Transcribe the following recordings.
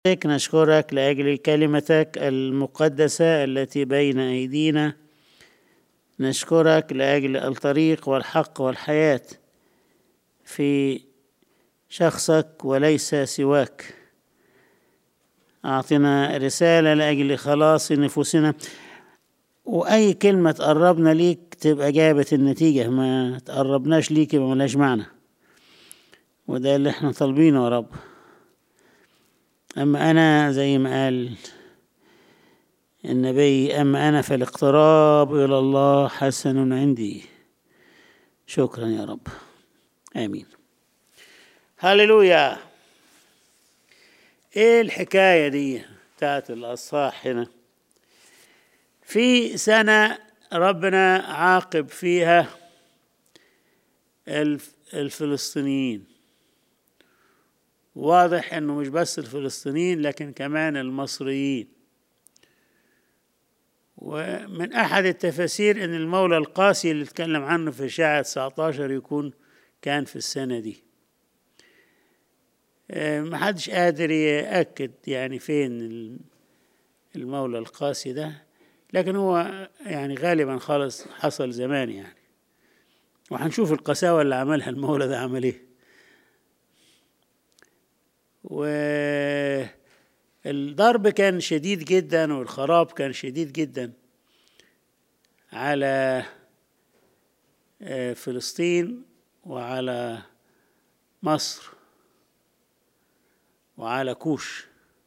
نشكرك لأجل كلمتك المقدسة التي بين أيدينا نشكرك لأجل الطريق والحق والحياة في شخصك وليس سواك أعطنا رسالة لأجل خلاص نفوسنا وأي كلمة تقربنا ليك تبقى جابت النتيجة ما تقربناش ليك يبقى ملاش معنى وده اللي احنا طالبينه يا رب أما أنا زي ما قال النبي أما أنا فالاقتراب إلى الله حسن عندي شكرا يا رب آمين هللويا إيه الحكاية دي بتاعت الأصحاح هنا في سنة ربنا عاقب فيها الفلسطينيين واضح انه مش بس الفلسطينيين لكن كمان المصريين ومن احد التفاسير ان المولى القاسي اللي اتكلم عنه في اشاعه 19 يكون كان في السنه دي محدش قادر يأكد يعني فين المولى القاسي ده لكن هو يعني غالبا خالص حصل زمان يعني وهنشوف القساوة اللي عملها المولى ده عمل ايه والضرب كان شديد جدا والخراب كان شديد جدا على فلسطين وعلى مصر وعلى كوش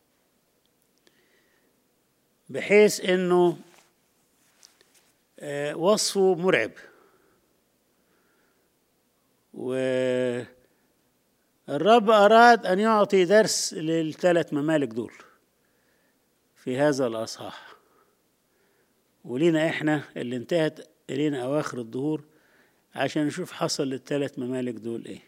بحيث انه وصفه مرعب والرب أراد أن يعطي درس للثلاث ممالك دول في هذا الأصحاح ولينا إحنا اللي انتهت إلينا أواخر الظهور عشان نشوف حصل للثلاث ممالك دول إيه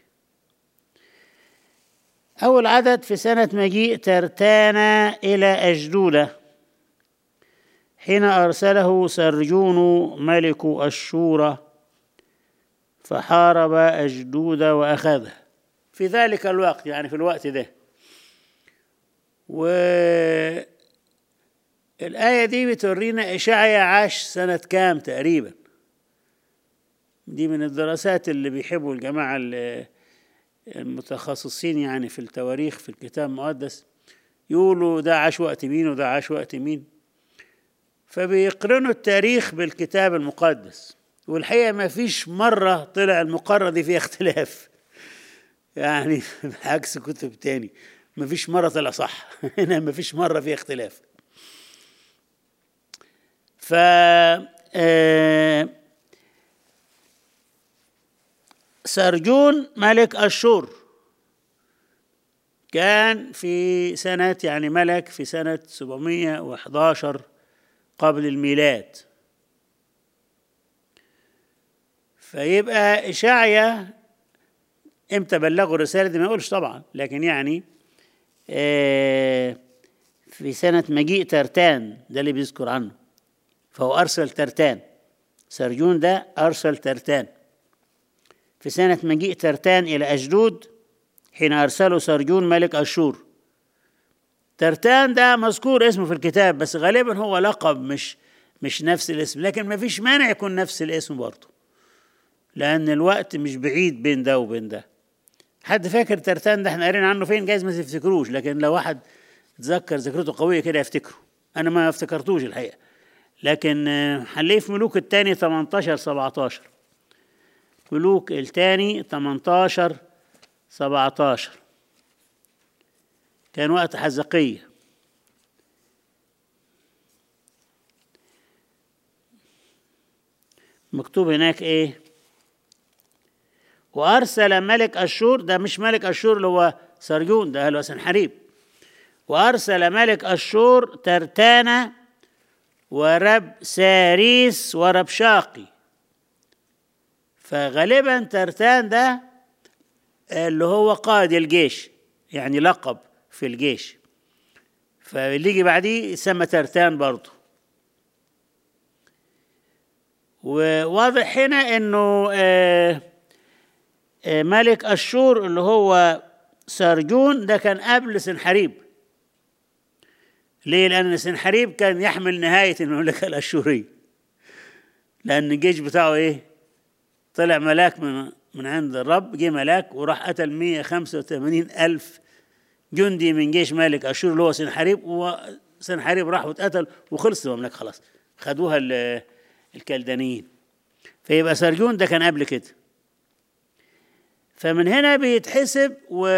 أول عدد في سنة مجيء ترتانا إلى أجدودة حين أرسله سرجون ملك أشورة فحارب أجدود وأخذه في ذلك الوقت يعني في الوقت ده والآية دي بتورينا إشعيا عاش سنة كام تقريبا دي من الدراسات اللي بيحبوا الجماعة المتخصصين يعني في التواريخ في الكتاب المقدس يقولوا ده عاش وقت مين وده عاش وقت مين فبيقرنوا التاريخ بالكتاب المقدس والحقيقة ما فيش مرة طلع المقارنة دي فيها اختلاف يعني بعكس كتب تاني ما فيش مرة طلع صح هنا ما فيش مرة فيها اختلاف ف سرجون ملك أشور كان في سنة يعني ملك في سنة 711 قبل الميلاد فيبقى إشعيا امتى بلغوا الرسالة دي ما يقولش طبعا لكن يعني في سنة مجيء ترتان ده اللي بيذكر عنه فهو أرسل ترتان سرجون ده أرسل ترتان في سنة مجيء ترتان إلى أجدود حين أرسله سرجون ملك أشور ترتان ده مذكور اسمه في الكتاب بس غالبا هو لقب مش مش نفس الاسم لكن ما فيش مانع يكون نفس الاسم برضه لأن الوقت مش بعيد بين ده وبين ده حد فاكر ترتان ده احنا قارين عنه فين جايز ما تفتكروش لكن لو واحد تذكر ذاكرته قوية كده يفتكره أنا ما افتكرتوش الحقيقة لكن هنلاقيه في ملوك التاني 18 17 ملوك التاني 18 17 كان وقت حزقية مكتوب هناك ايه وارسل ملك اشور ده مش ملك اشور اللي هو سرجون ده اللي هو سنحريب وارسل ملك اشور ترتانا ورب ساريس ورب شاقي فغالبا ترتان ده اللي هو قائد الجيش يعني لقب في الجيش فاللي يجي بعديه يسمى ترتان برضه وواضح هنا انه آه ملك أشور اللي هو سارجون ده كان قبل سنحريب ليه؟ لأن سنحريب كان يحمل نهاية المملكة الأشورية لأن الجيش بتاعه إيه؟ طلع ملاك من من عند الرب جه ملاك وراح قتل 185 ألف جندي من جيش ملك أشور اللي هو سنحريب وسنحريب راح واتقتل وخلص المملكة خلاص خدوها ال- الكلدانيين فيبقى سرجون ده كان قبل كده فمن هنا بيتحسب و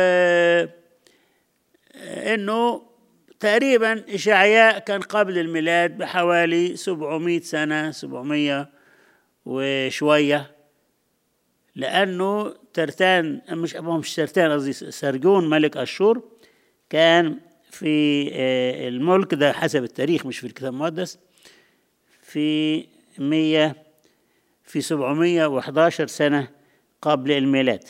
انه تقريبا اشعياء كان قبل الميلاد بحوالي 700 سنه 700 وشويه لانه ترتان مش هو مش ترتان قصدي سرجون ملك اشور كان في آه، الملك ده حسب التاريخ مش في الكتاب المقدس في 100 في 711 سنه قبل الميلاد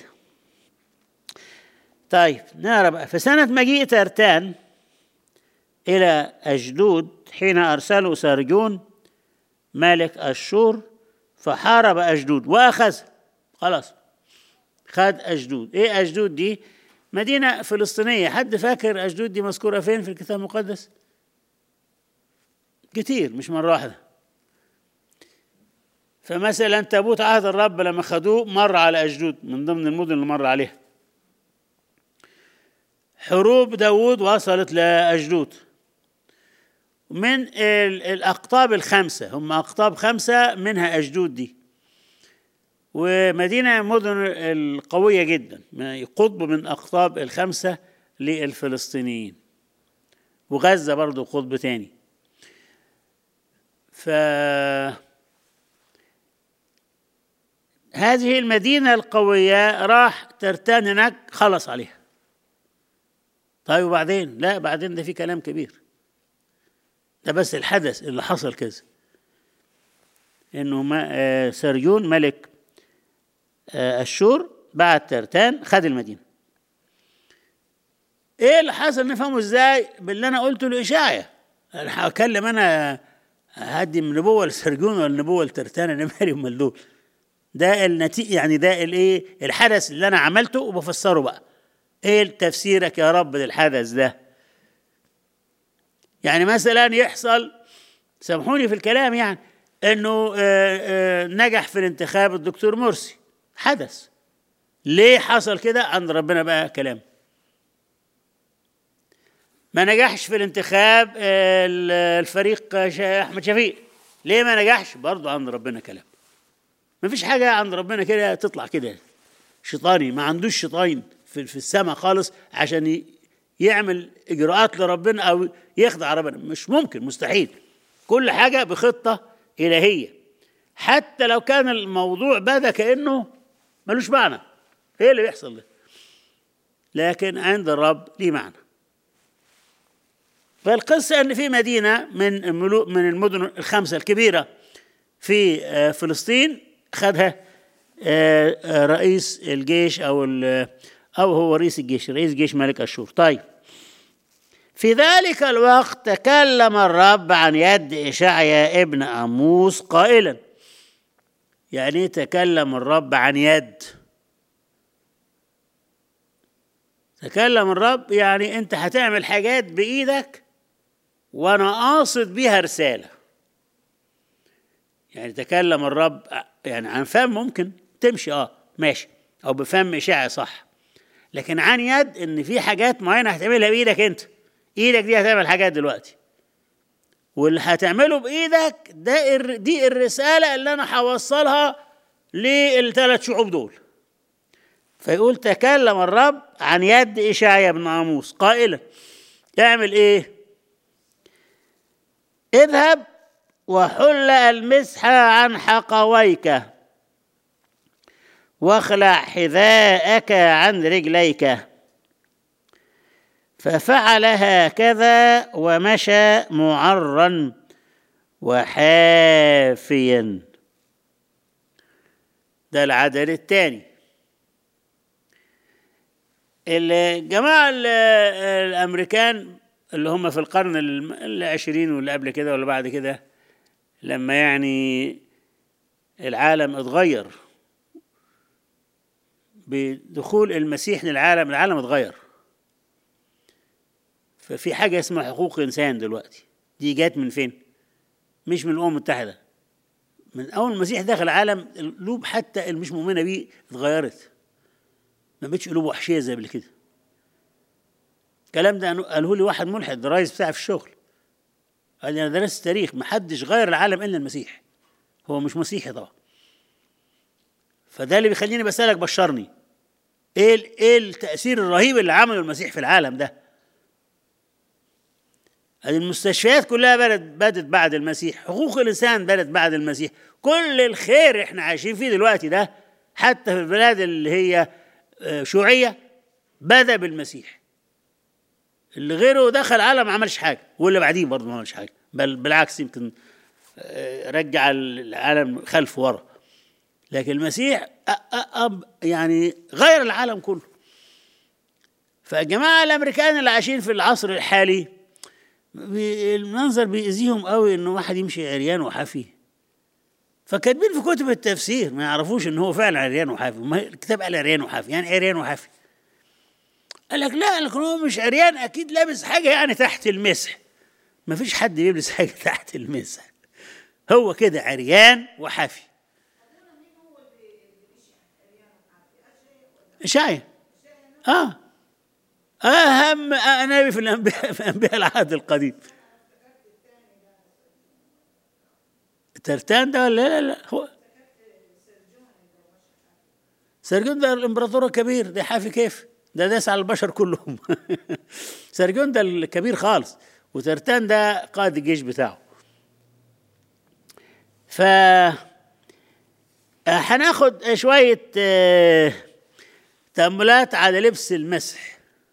طيب نرى بقى في سنة مجيء ترتان إلى أجدود حين أرسلوا سرجون ملك أشور فحارب أجدود وأخذ خلاص خد أجدود إيه أجدود دي مدينة فلسطينية حد فاكر أجدود دي مذكورة فين في الكتاب المقدس كتير مش مرة واحدة فمثلا تابوت عهد الرب لما خدوه مر على أجدود من ضمن المدن اللي مر عليها حروب داود وصلت لأجدود من ال- الأقطاب الخمسة هم أقطاب خمسة منها أجدود دي ومدينة مدن القوية جدا ما- قطب من أقطاب الخمسة للفلسطينيين وغزة برضو قطب تاني ف هذه المدينة القوية راح ترتان هناك خلص عليها طيب وبعدين لا بعدين ده في كلام كبير ده بس الحدث اللي حصل كذا انه ما آه، سريون ملك آه، اشور بعد ترتان خد المدينه ايه اللي حصل نفهمه ازاي باللي انا قلته لاشعيا انا هكلم انا هدي من نبوه لسرجون ولا نبوه لترتان انا مالي ومال دول ده النتيجه يعني ده الايه الحدث اللي انا عملته وبفسره بقى ايه تفسيرك يا رب للحدث ده يعني مثلا يحصل سامحوني في الكلام يعني انه آه، آه، نجح في الانتخاب الدكتور مرسي حدث ليه حصل كده عند ربنا بقى كلام ما نجحش في الانتخاب آه، الفريق شا- احمد شفيق ليه ما نجحش برضه عند ربنا كلام ما فيش حاجه عند ربنا كده تطلع كده شيطاني ما عندوش شيطان في, في السماء خالص عشان ي- يعمل اجراءات لربنا او يخدع ربنا مش ممكن مستحيل كل حاجه بخطه الهيه حتى لو كان الموضوع بدا كانه ملوش معنى ايه اللي بيحصل ده لكن عند الرب ليه معنى فالقصه ان في مدينه من الملو من المدن الخمسه الكبيره في آه، فلسطين خدها آه، آه، رئيس الجيش او ال- او هو رئيس الجيش رئيس جيش ملك اشور طيب في ذلك الوقت تكلم الرب عن يد اشعيا ابن اموس قائلا يعني إيه تكلم الرب عن يد تكلم الرب يعني انت هتعمل حاجات بايدك وانا قاصد بيها رساله يعني تكلم الرب يعني عن فم ممكن تمشي اه ماشي او بفم اشاعه صح لكن عن يد ان في حاجات معينه هتعملها بايدك انت ايدك دي هتعمل حاجات دلوقتي واللي هتعمله بايدك ده الر- دي الرساله اللي انا هوصلها للثلاث شعوب دول فيقول تكلم الرب عن يد اشعيا بن عاموس قائلا اعمل ايه اذهب وحل المسح عن حقويك واخلع حذاءك عن رجليك ففعل هكذا ومشى معرا وحافيا ده العدد الثاني الجماعة ال- الأمريكان اللي هم في القرن الم- العشرين واللي قبل كده واللي بعد كده لما يعني العالم اتغير بدخول المسيح للعالم العالم اتغير ففي حاجة اسمها حقوق إنسان دلوقتي دي جات من فين؟ مش من الأمم المتحدة من أول المسيح دخل العالم القلوب حتى اللي مش مؤمنة بيه اتغيرت ما بقتش قلوب وحشية زي قبل كده الكلام ده قاله لي واحد ملحد الرئيس بتاعي في الشغل قال لي أنا درست تاريخ ما حدش غير العالم إلا المسيح هو مش مسيحي طبعا فده اللي بيخليني بسألك بشرني ايه ايه التأثير الرهيب اللي عمله المسيح في العالم ده المستشفيات كلها بدت بدت بعد المسيح حقوق الانسان بدت بعد المسيح كل الخير احنا عايشين فيه دلوقتي ده حتى في البلاد اللي هي شيوعيه بدا بالمسيح اللي غيره دخل عالم ما عملش حاجه واللي بعديه برضه ما عملش حاجه بل بالعكس يمكن رجع العالم خلف ورا لكن المسيح أب يعني غير العالم كله فالجماعه الامريكان اللي عايشين في العصر الحالي المنظر بيأذيهم قوي انه واحد يمشي عريان وحافي فكاتبين في كتب التفسير ما يعرفوش ان هو فعلا عريان وحافي ما الكتاب قال عريان وحافي يعني عريان وحافي قال لك لا لكن هو مش عريان اكيد لابس حاجه يعني تحت المسح ما فيش حد بيلبس حاجه تحت المسح هو كده عريان وحافي اشعيا اه اهم نبي في الانبياء في انبياء العهد القديم ترتان ده ولا لا لا هو سرجون ده الامبراطور الكبير ده حافي كيف ده داس على البشر كلهم سرجون ده الكبير خالص وترتان ده قائد الجيش بتاعه ف هناخد شوية تأملات على لبس المسح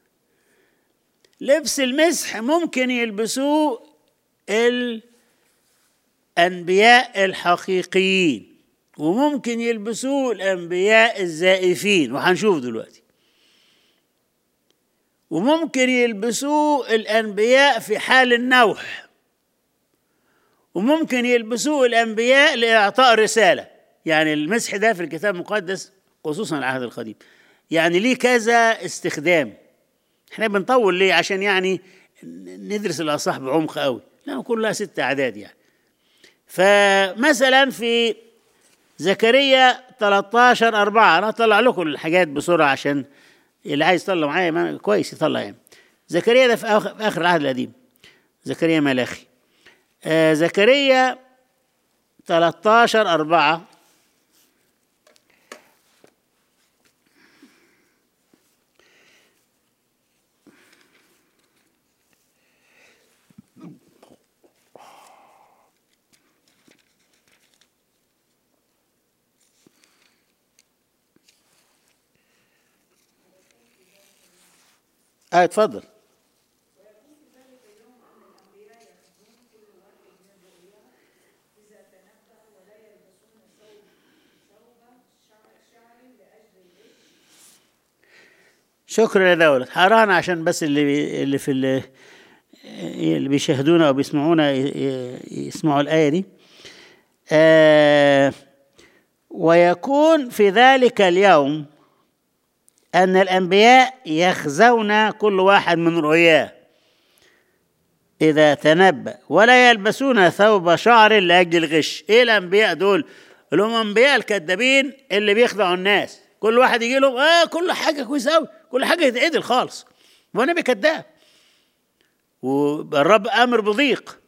لبس المسح ممكن يلبسوه الأنبياء الحقيقيين وممكن يلبسوه الأنبياء الزائفين وهنشوف دلوقتي وممكن يلبسوه الأنبياء في حال النوح وممكن يلبسوه الأنبياء لإعطاء رسالة يعني المسح ده في الكتاب المقدس خصوصا العهد القديم يعني ليه كذا استخدام احنا بنطول ليه عشان يعني ندرس الاصح بعمق قوي لا كلها ست اعداد يعني فمثلا في زكريا 13 4 انا اطلع لكم الحاجات بسرعه عشان اللي عايز يطلع معايا كويس يطلع يعني زكريا ده في اخر العهد القديم زكريا ملاخي آه زكريا 13 4 اه اتفضل شكرا يا دولة حرانا عشان بس اللي بي اللي في اللي, اللي بيشاهدونا او بيسمعونا يسمعوا الآية دي آه ويكون في ذلك اليوم أن الأنبياء يخزون كل واحد من رؤياه إذا تنبأ ولا يلبسون ثوب شعر لأجل الغش إيه الأنبياء دول اللي هم أنبياء الكذابين اللي بيخدعوا الناس كل واحد يجي لهم آه كل حاجة كويسة أوي كل حاجة يتعدل خالص ونبي كذاب والرب أمر بضيق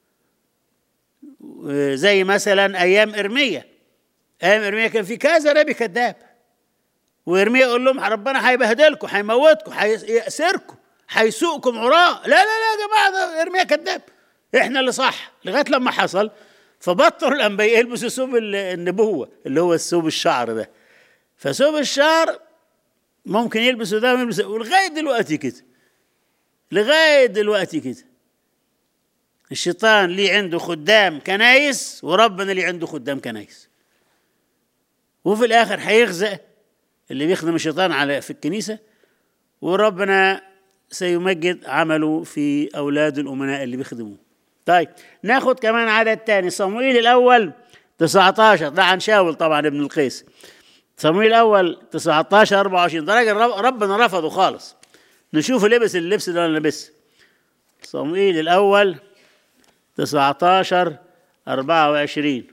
زي مثلا أيام إرميا أيام إرميا كان في كذا نبي كذاب ويرميا يقول لهم ربنا هيبهدلكم هيموتكم هيأسركم هيسوقكم عراة لا لا لا يا جماعه ده ارميا كذاب احنا اللي صح لغايه لما حصل فبطلوا الانبياء يلبسوا ثوب النبوه اللي هو الثوب الشعر ده فثوب الشعر ممكن يلبسوا ده ويلبسوا ولغايه دلوقتي كده لغايه دلوقتي كده الشيطان ليه عنده خدام كنايس وربنا ليه عنده خدام كنايس وفي الاخر هيغزأ اللي بيخدم الشيطان على في الكنيسة وربنا سيمجد عمله في أولاد الأمناء اللي بيخدموه طيب ناخد كمان عدد تاني صموئيل الأول 19 ده عن شاول طبعا ابن القيس صموئيل الأول 19 24 ده راجل ربنا رفضه خالص نشوف لبس اللبس ده ولا لبس صموئيل الأول 19 24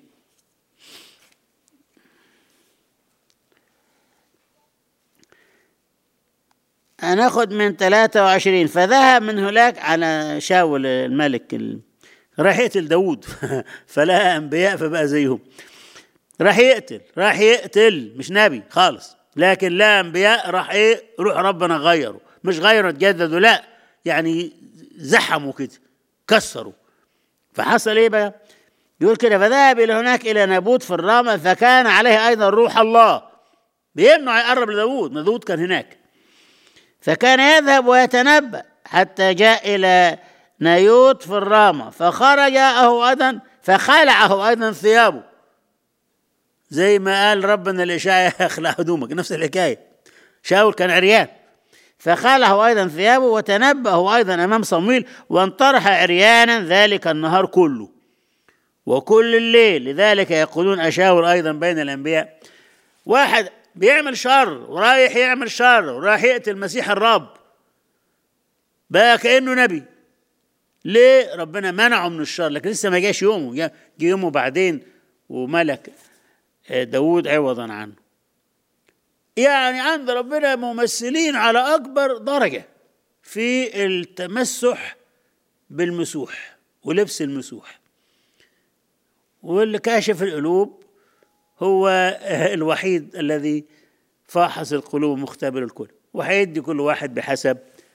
هناخد من 23 فذهب من هناك على شاول الملك ال... راح يقتل داوود فلقى انبياء فبقى زيهم راح يقتل راح يقتل مش نبي خالص لكن لا انبياء راح ايه روح ربنا غيره مش غيره تجددوا لا يعني زحموا كده كسروا فحصل ايه بقى يقول كده فذهب الى هناك الى نابوت في الرامة فكان عليه ايضا روح الله بيمنع يقرب لداوود ما داوود كان هناك فكان يذهب ويتنبأ حتى جاء إلى نيوت في الرامة فخرج أهو أيضا فخلعه أيضا ثيابه زي ما قال ربنا لإشعيا اخلع هدومك نفس الحكاية شاول كان عريان فخلعه أيضا ثيابه وتنبأه أيضا أمام صمويل وانطرح عريانا ذلك النهار كله وكل الليل لذلك يقولون أشاور أيضا بين الأنبياء واحد بيعمل شر ورايح يعمل شر ورايح يقتل مسيح الرب بقى كأنه نبي ليه ربنا منعه من الشر لكن لسه ما جاش يومه جه يومه بعدين وملك داود عوضا عنه يعني عند ربنا ممثلين على أكبر درجة في التمسح بالمسوح ولبس المسوح واللي كاشف القلوب هو الوحيد الذي فاحص القلوب مختبر الكل وهيدي كل واحد بحسب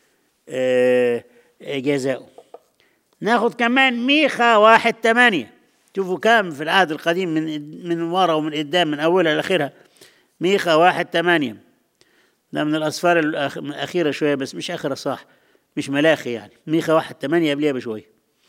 جزائه ناخد كمان ميخا واحد تمانية شوفوا كام في العهد القديم من من ورا ومن قدام من اولها لاخرها ميخا واحد تمانية ده من الاسفار الاخيره شويه بس مش اخره صح مش ملاخي يعني ميخا واحد تمانية قبلها بشويه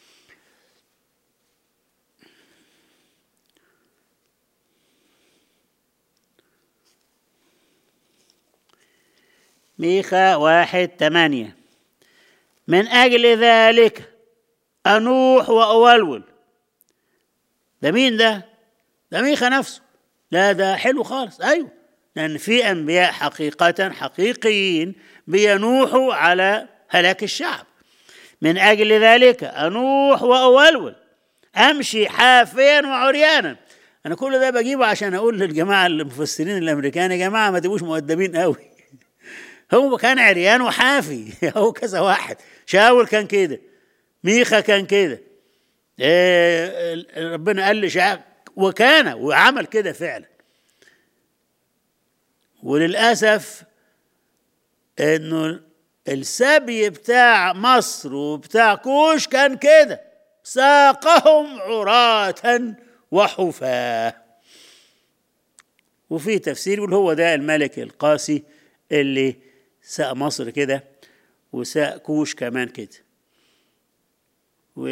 ميخا واحد ثمانية من أجل ذلك أنوح وأولول ده مين ده؟ ده ميخا نفسه لا ده حلو خالص أيوه لأن في أنبياء حقيقة حقيقيين بينوحوا على هلاك الشعب من أجل ذلك أنوح وأولول أمشي حافيا وعريانا أنا كل ده بجيبه عشان أقول للجماعة المفسرين الأمريكان يا جماعة ما تبقوش مؤدبين قوي هو كان عريان وحافي هو كذا واحد شاول كان كده ميخا كان كده إيه ربنا قال لشعب وكان وعمل كده فعلا وللأسف انه السبي بتاع مصر وبتاع كوش كان كده ساقهم عراة وحفاة وفي تفسير يقول هو ده الملك القاسي اللي ساق مصر كده وساق كوش كمان كده و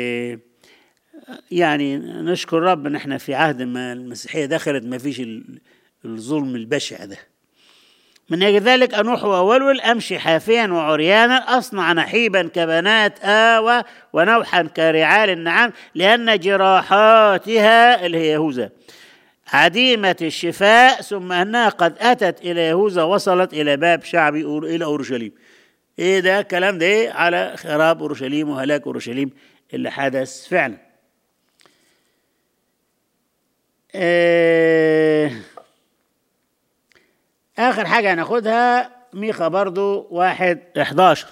يعني نشكر رب ان احنا في عهد ما المسيحيه دخلت ما فيش الظلم البشع ده من اجل ذلك انوح واولول امشي حافيا وعريانا اصنع نحيبا كبنات اوى ونوحا كرعال النعام لان جراحاتها اللي هي يهوذا عديمة الشفاء ثم أنها قد أتت إلى يهوذا وصلت إلى باب شعبي إلى أورشليم إيه ده الكلام ده إيه على خراب أورشليم وهلاك أورشليم اللي حدث فعلا إيه آخر حاجة هناخدها ميخا برضو واحد 11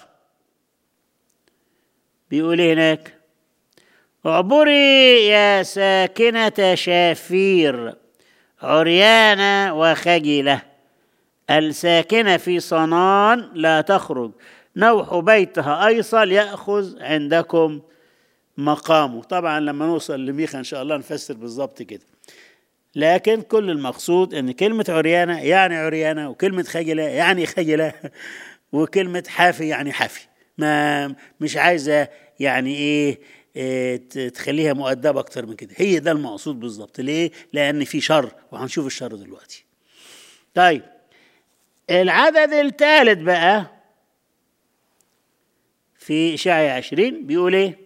بيقول إيه هناك اعبري يا ساكنة شافير عريانة وخجلة الساكنة في صنان لا تخرج نوح بيتها أيصل يأخذ عندكم مقامه طبعا لما نوصل لميخا إن شاء الله نفسر بالظبط كده لكن كل المقصود ان كلمة عريانة يعني عريانة وكلمة خجلة يعني خجلة وكلمة حافي يعني حافي ما مش عايزة يعني ايه, إيه تخليها مؤدبة أكتر من كده هي ده المقصود بالظبط ليه؟ لأن في شر وهنشوف الشر دلوقتي طيب العدد الثالث بقى في إشعيا عشرين بيقول إيه؟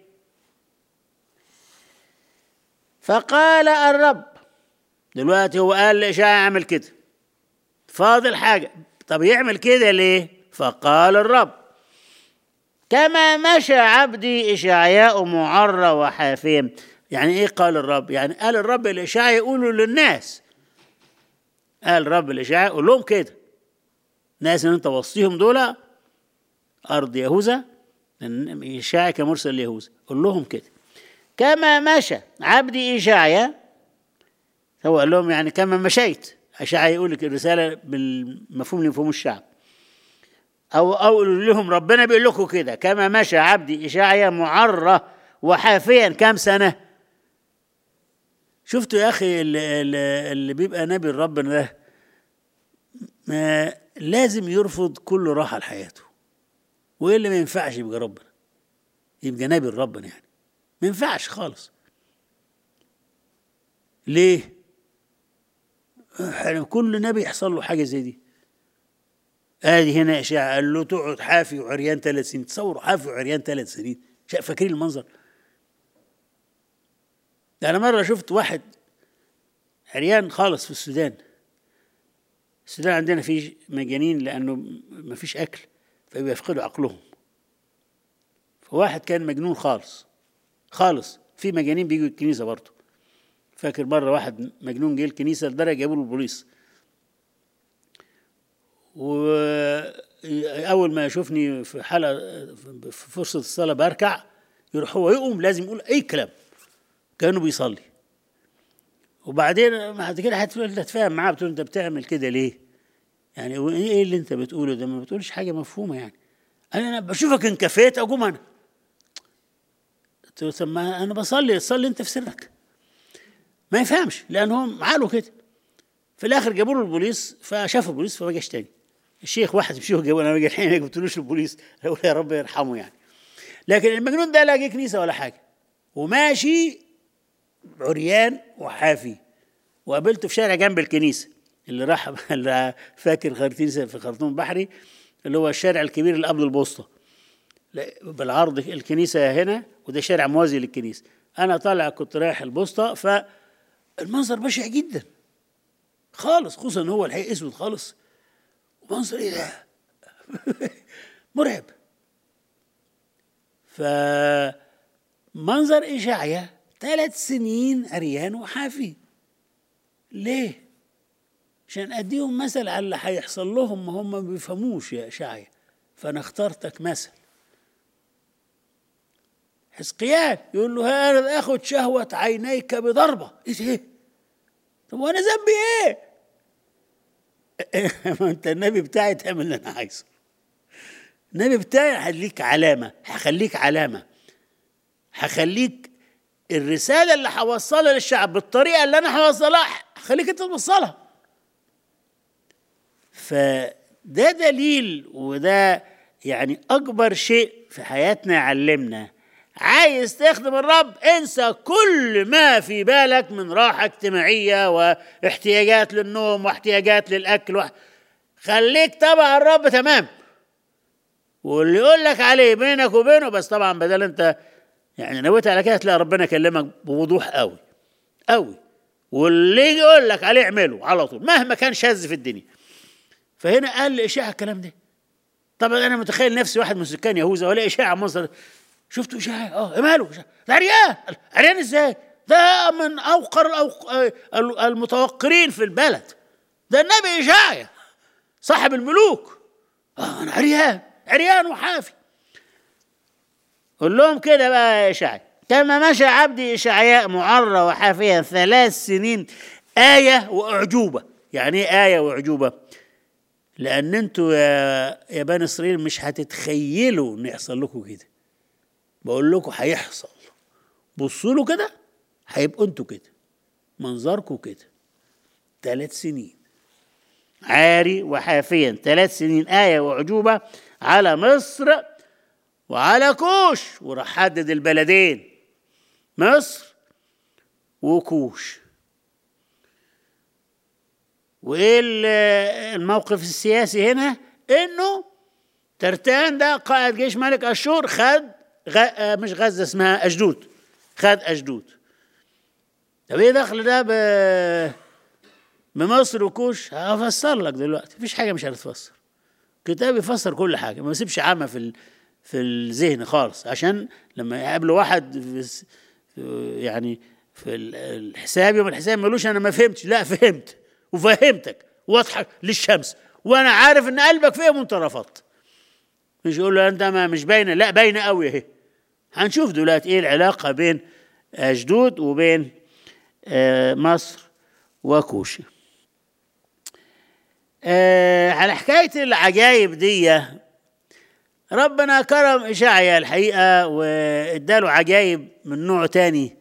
فقال الرب دلوقتي هو قال لإشعيا اعمل كده فاضل حاجة طب يعمل كده ليه؟ فقال الرب كما مشى عبدي إشعياء معرى وحافيا يعني إيه قال الرب يعني قال الرب الإشعياء يقولوا للناس قال الرب الإشعياء قول لهم كده ناس اللي انت وصيهم دول أرض يهوذا لأن إشعياء كمرسل ليهوذا قول لهم كده كما مشى عبدي إشعياء هو قال لهم يعني كما مشيت أشعياء يقول لك الرسالة بالمفهوم اللي يفهمه الشعب أو أو لهم ربنا بيقول لكم كده كما مشى عبدي إشعيا معرة وحافيا كام سنة شفتوا يا أخي اللي, اللي بيبقى نبي الرب ده ما لازم يرفض كل راحة لحياته وإيه اللي ما ينفعش يبقى ربنا يبقى نبي الرب يعني ما ينفعش خالص ليه؟ كل نبي يحصل له حاجة زي دي ادي هنا اشاعه قال له تقعد حافي وعريان ثلاث سنين تصوروا حافي وعريان ثلاث سنين فاكرين المنظر ده انا مره شفت واحد عريان خالص في السودان السودان عندنا في مجانين لانه ما فيش اكل فبيفقدوا عقلهم فواحد كان مجنون خالص خالص في مجانين بيجوا الكنيسه برضه فاكر مره واحد مجنون جه الكنيسه لدرجه جابوا له البوليس واول ما يشوفني في حلقه في فرصه الصلاه بركع يروح هو يقوم لازم يقول اي كلام كانه بيصلي وبعدين بعد كده هتتفاهم معاه بتقول انت بتعمل كده ليه؟ يعني ايه اللي انت بتقوله ده ما بتقولش حاجه مفهومه يعني انا انا بشوفك انكفيت اقوم انا قلت له طب ما انا بصلي تصلي انت في سرك ما يفهمش لانهم عقله كده في الاخر جابوا له البوليس فشافوا البوليس فما جاش تاني الشيخ واحد مشيه جابوا انا الحين ما جبتلوش البوليس اقول يا رب يرحمه يعني لكن المجنون ده لا جه كنيسه ولا حاجه وماشي عريان وحافي وقابلته في شارع جنب الكنيسه اللي راح اللي فاكر خرطيسه في خرطوم بحري اللي هو الشارع الكبير اللي قبل البوسطه بالعرض الكنيسه هنا وده شارع موازي للكنيسه انا طالع كنت رايح البوسطه فالمنظر بشع جدا خالص خصوصا ان هو الحقيقه اسود خالص ومنظر ايه ده مرعب فمنظر إشعيا ثلاث سنين عريان وحافي ليه؟ عشان أديهم مثل على اللي هيحصل لهم ما هم ما بيفهموش يا إشعيا فأنا اخترتك مثل حزقيال يقول له هذا أخذ شهوة عينيك بضربة إيه طب وأنا ذنبي إيه؟ ما أنت النبي بتاعي تعمل اللي أنا عايزه النبي بتاعي هديك علامة هخليك علامة هخليك الرسالة اللي هوصلها للشعب بالطريقة اللي أنا هوصلها هخليك أنت توصلها فده دليل وده يعني أكبر شيء في حياتنا يعلمنا عايز تخدم الرب انسى كل ما في بالك من راحة اجتماعية واحتياجات للنوم واحتياجات للأكل وح... خليك تبع الرب تمام واللي يقول لك عليه بينك وبينه بس طبعا بدل انت يعني نويت على كده تلاقي ربنا كلمك بوضوح قوي قوي واللي يجي يقول لك عليه اعمله على طول مهما كان شاذ في الدنيا فهنا قال اشاعه الكلام ده طبعا انا متخيل نفسي واحد من سكان يهوذا ولا اشاعه مصر شفتوا اشاعه اه ماله ده عريان عريان ازاي ده من اوقر المتوقرين في البلد ده النبي اشعيا صاحب الملوك اه انا عريان عريان وحافي قول لهم كده بقى يا إشعياء كما مشى عبدي إشعياء معرى وحافيا ثلاث سنين آية وأعجوبة يعني إيه آية وأعجوبة لأن أنتوا يا يا بني إسرائيل مش هتتخيلوا إن يحصل لكم كده بقول لكم هيحصل بصوا له كده هيبقوا أنتوا كده منظركم كده ثلاث سنين عاري وحافيا ثلاث سنين آية وأعجوبة على مصر وعلى كوش وراح حدد البلدين مصر وكوش وايه الموقف السياسي هنا انه ترتان ده قائد جيش ملك اشور خد غ... مش غزه اسمها اشدود خد اشدود طب ايه دخل ده ب... بمصر وكوش هفسر لك دلوقتي مفيش حاجه مش هتتفسر كتاب يفسر كل حاجه ما يسيبش عامه في ال... في الذهن خالص عشان لما يقابلوا واحد في الس- يعني في ال- الحساب يوم الحساب ما يقولوش انا ما فهمتش لا فهمت وفهمتك واضحه للشمس وانا عارف ان قلبك فهم وانت رفضت مش يقول له انت ما مش باينه لا باينه قوي اهي هنشوف دلوقتي ايه العلاقه بين اشدود وبين آه، مصر وكوش آه، على حكايه العجائب دي ربنا كرم إشعيا الحقيقة واداله عجائب من نوع تاني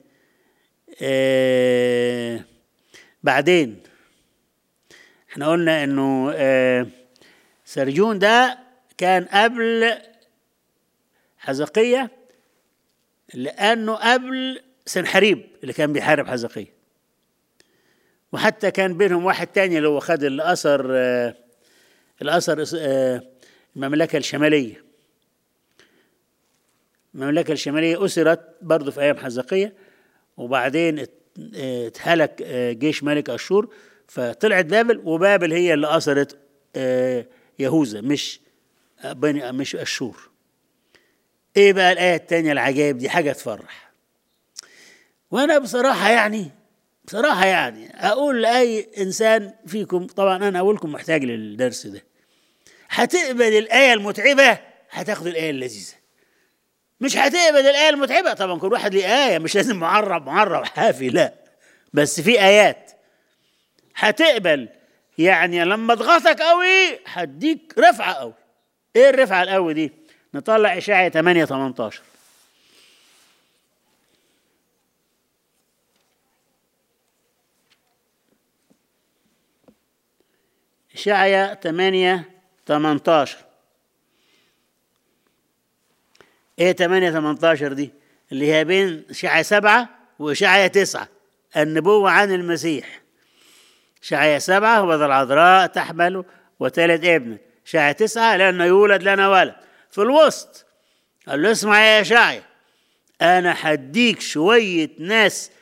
آه بعدين احنا قلنا انه آه سرجون ده كان قبل حزقية لأنه قبل سنحريب اللي كان بيحارب حزقية وحتى كان بينهم واحد تاني اللي هو خد الأثر آه الأثر آه المملكة الشمالية المملكة الشمالية أسرت برضه في أيام حزقية وبعدين ات- اه، اتهلك اه، جيش ملك أشور فطلعت بابل وبابل هي اللي أسرت اه، يهوذا مش اه، بني مش أشور إيه بقى الآية التانية العجائب دي حاجة تفرح وأنا بصراحة يعني بصراحة يعني أقول لأي إنسان فيكم طبعا أنا أقولكم محتاج للدرس ده هتقبل الآية المتعبة هتاخد الآية اللذيذة مش هتقبل الآية المتعبة طبعا كل واحد ليه آية مش لازم معرب معرب حافي لا بس في آيات هتقبل يعني لما اضغطك قوي هديك رفعة قوي ايه الرفعة القوي دي نطلع إشاعة 8 18 إشعيا 8 18 ايه 8 18 دي اللي هي بين إشعيا 7 وإشعيا 9 النبوة عن المسيح إشعيا 7 هو ذا العذراء تحمل وتلد ابن إشعيا 9 لأنه يولد لنا ولد في الوسط قال له اسمع يا إشعيا أنا هديك شوية ناس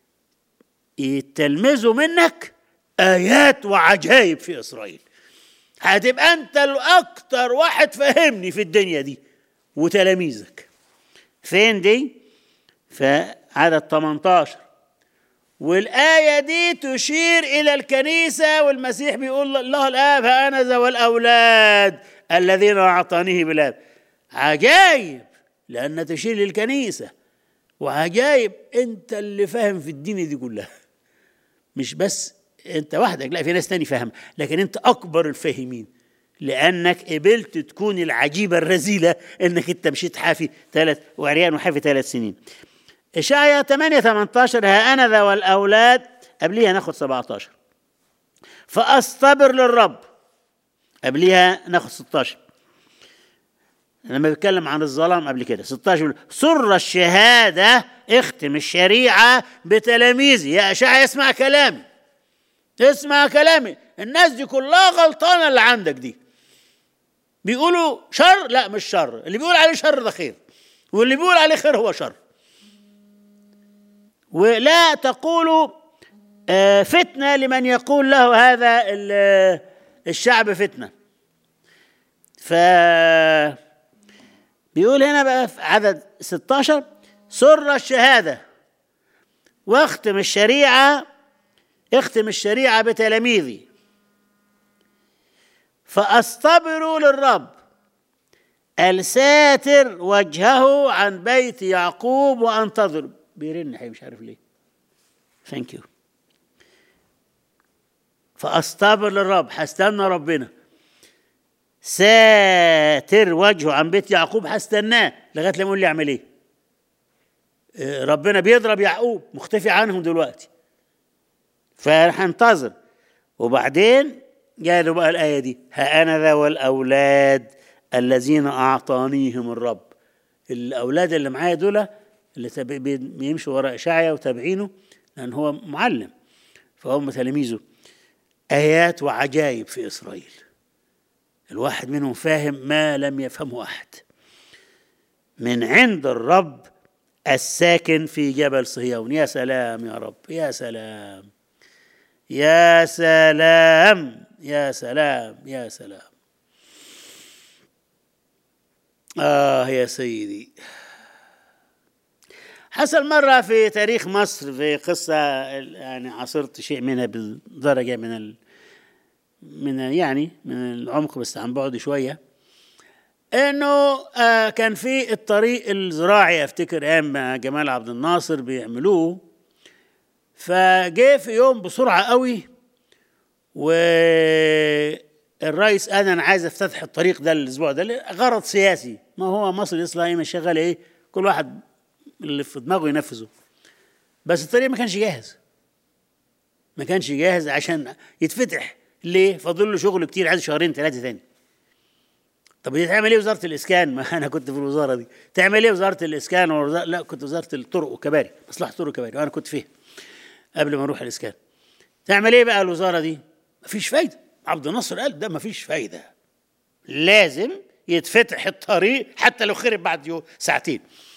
يتلمذوا منك آيات وعجائب في إسرائيل هتبقى أنت الأكتر واحد فهمني في الدنيا دي وتلاميذك فين دي؟ في عدد 18 والآية دي تشير إلى الكنيسة والمسيح بيقول الله الآب ها أنا ذا والأولاد الذين أعطانيه بالآب عجايب لأن تشير للكنيسة وعجايب أنت اللي فاهم في الدين دي كلها مش بس أنت وحدك لا في ناس تاني فاهم لكن أنت أكبر الفاهمين لأنك قبلت تكون العجيبة الرذيلة أنك أنت مشيت حافي ثلاث وعريان وحافي ثلاث سنين إشعيا 8 18 ها أنا ذا والأولاد قبليها ناخد 17 فأصطبر للرب قبليها ناخد 16 لما بيتكلم عن الظلام قبل كده 16 بيقول سر الشهادة اختم الشريعة بتلاميذي يا أشعيا اسمع كلامي اسمع كلامي الناس دي كلها غلطانة اللي عندك دي بيقولوا شر لا مش شر اللي بيقول عليه شر ده خير واللي بيقول عليه خير هو شر ولا تقولوا آه، فتنة لمن يقول له هذا ال- الشعب فتنة ف بيقول هنا بقى في عدد 16 سر الشهادة واختم الشريعة اختم الشريعة بتلاميذي فأصطبروا للرب الساتر وجهه عن بيت يعقوب وانتظر بيرن حي مش عارف ليه ثانك يو فاصطبر للرب هستنى ربنا ساتر وجهه عن بيت يعقوب هستناه لغايه لما يقول لي اعمل ايه آه، ربنا بيضرب يعقوب مختفي عنهم دلوقتي فهنتظر وبعدين جاله بقى الآية دي ها أنا ذا والأولاد الذين أعطانيهم الرب الأولاد اللي معايا دول اللي تب- بي- بيمشوا وراء إشعيا وتابعينه لأن هو معلم فهم تلاميذه آيات وعجائب في إسرائيل الواحد منهم فاهم ما لم يفهمه أحد من عند الرب الساكن في جبل صهيون يا سلام يا رب يا سلام يا سلام يا سلام يا سلام آه يا سيدي حصل مرة في تاريخ مصر في قصة يعني عاصرت شيء منها بالدرجة من ال من يعني من العمق بس عن بعد شوية انه آه كان في الطريق الزراعي افتكر ايام جمال عبد الناصر بيعملوه فجه في يوم بسرعة قوي والرئيس قال انا عايز افتتح الطريق ده الاسبوع ده غرض سياسي ما هو مصر الاصلاحي مش شغال ايه كل واحد اللي في دماغه ينفذه بس الطريق ما كانش جاهز ما كانش جاهز عشان يتفتح ليه فاضل له شغل كتير عايز شهرين ثلاثه تاني طب دي تعمل ايه وزاره الاسكان ما انا كنت في الوزاره دي تعمل ايه وزاره الاسكان ووزارة لا كنت وزاره الطرق وكباري مصلحه طرق وكباري وانا كنت فيها قبل ما اروح الاسكان تعمل ايه بقى الوزاره دي مفيش فايده عبد الناصر قال ده مفيش فايده لازم يتفتح الطريق حتى لو خرب بعد يوم ساعتين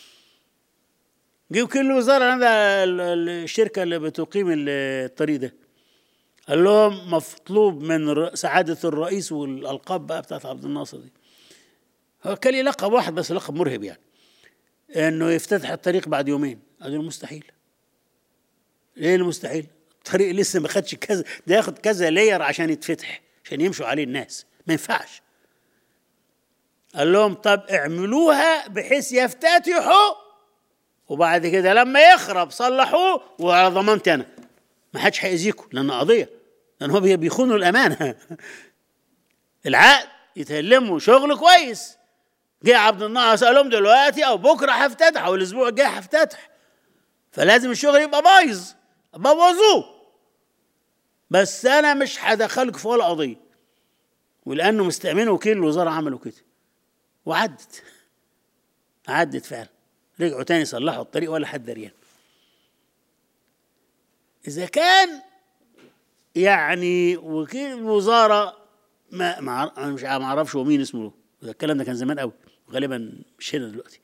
جه وكيل الوزاره هذا الشركه اللي بتقيم الطريق ده قال لهم مطلوب من سعاده الرئيس والالقاب بقى بتاعت عبد الناصر دي هو كان لي لقب واحد بس لقب مرهب يعني انه يفتتح الطريق بعد يومين قالوا مستحيل ليه المستحيل الطريق لسه ما خدش كذا ده ياخد كذا لير عشان يتفتح عشان يمشوا عليه الناس ما ينفعش قال لهم طب اعملوها بحيث يفتتحوا وبعد كده لما يخرب صلحوه وعلى ضمانتي انا ما حدش هيأذيكم لان قضيه لان هو بيخونوا الامانه العقد يتهلموا شغل كويس جه عبد الناصر قال لهم دلوقتي او بكره هفتتح او الاسبوع الجاي هفتتح فلازم الشغل يبقى بايظ بوظوه بس انا مش هدخلك في ولا قضيه ولانه مستأمنوا وكيل الوزاره عملوا كده وعدت عدت فعلا رجعوا تاني صلحوا الطريق ولا حد دريان اذا كان يعني وكيل الوزاره ما ما انا مش ما اعرفش هو مين اسمه الكلام ده كان زمان قوي غالبا مش هنا دلوقتي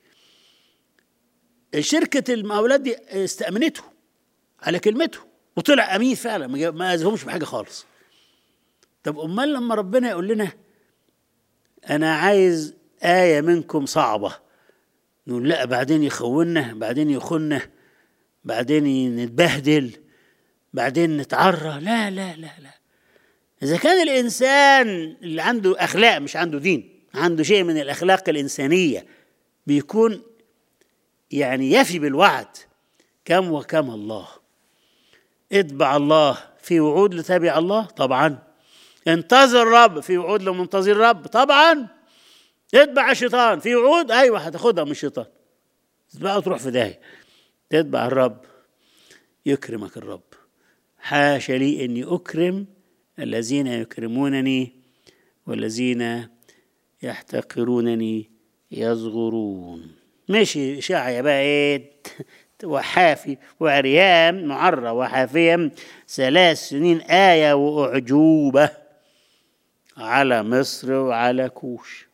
شركه المقاولات دي استأمنته على كلمته وطلع امين فعلا ما اذهمش بحاجه خالص طب امال لما ربنا يقول لنا انا عايز ايه منكم صعبه نقول لا بعدين يخوننا بعدين يخنا بعدين نتبهدل بعدين نتعرى لا لا لا لا إذا كان الإنسان اللي عنده أخلاق مش عنده دين عنده شيء من الأخلاق الإنسانية بيكون يعني يفي بالوعد كم وكم الله اتبع الله في وعود لتابع الله طبعا انتظر رب في وعود لمنتظر رب طبعا اتبع الشيطان في وعود ايوه هتاخدها من الشيطان تتبعه تروح في داهيه تتبع الرب يكرمك الرب حاشا لي اني اكرم الذين يكرمونني والذين يحتقرونني يصغرون ماشي شاعية بقى ايه وحافي وعريان معرى وحافيا ثلاث سنين آية وأعجوبة على مصر وعلى كوش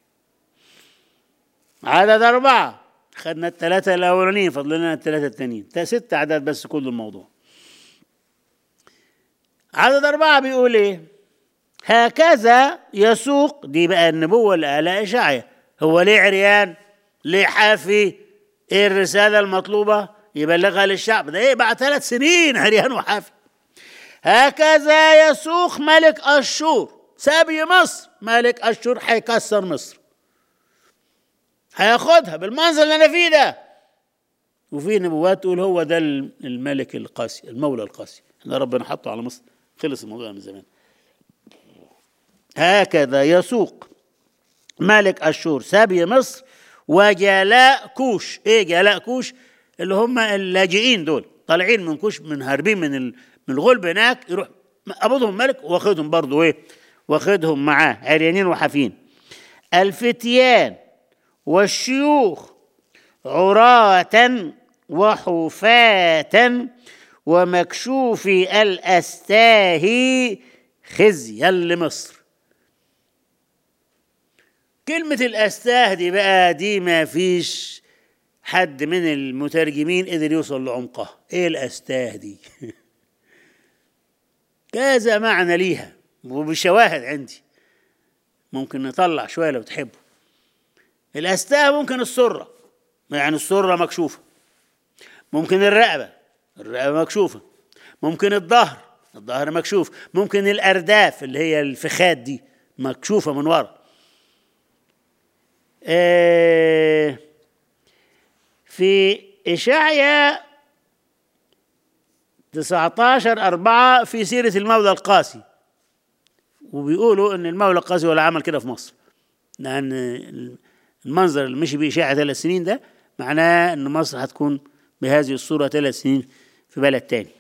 عدد أربعة خدنا الثلاثة الأولانيين فضل لنا الثلاثة التانيين ست أعداد بس كل الموضوع عدد أربعة بيقول إيه هكذا يسوق دي بقى النبوة اللي قالها إشعيا هو ليه عريان ليه حافي إيه الرسالة المطلوبة يبلغها للشعب ده إيه بعد ثلاث سنين عريان وحافي هكذا يسوق ملك أشور سابي مصر ملك أشور هيكسر مصر هياخدها بالمنظر اللي انا فيه ده وفي نبوات تقول هو ده الملك القاسي المولى القاسي ده ربنا حطه على مصر خلص الموضوع من زمان هكذا يسوق ملك اشور سابي مصر وجلاء كوش ايه جلاء كوش اللي هم اللاجئين دول طالعين من كوش من هاربين من من الغلب هناك يروح قبضهم ملك واخدهم برضه ايه واخدهم معاه عريانين وحافين الفتيان والشيوخ عراة وحفاة ومكشوفي الأستاهي خزيا لمصر كلمة الأستاه دي بقى دي ما فيش حد من المترجمين قدر يوصل لعمقها ايه الأستاه دي كذا معنى ليها وبشواهد عندي ممكن نطلع شوية لو تحبوا الأستاء ممكن السرة يعني السرة مكشوفة ممكن الرقبة الرقبة مكشوفة ممكن الظهر الظهر مكشوف ممكن الأرداف اللي هي الفخاد دي مكشوفة من ورا آه، في إشعيا 19 أربعة في سيرة المولى القاسي وبيقولوا إن المولى القاسي هو اللي عمل كده في مصر لأن المنظر اللي مشي بيه إشاعة ثلاث سنين ده معناه إن مصر هتكون بهذه الصورة ثلاث سنين في بلد تاني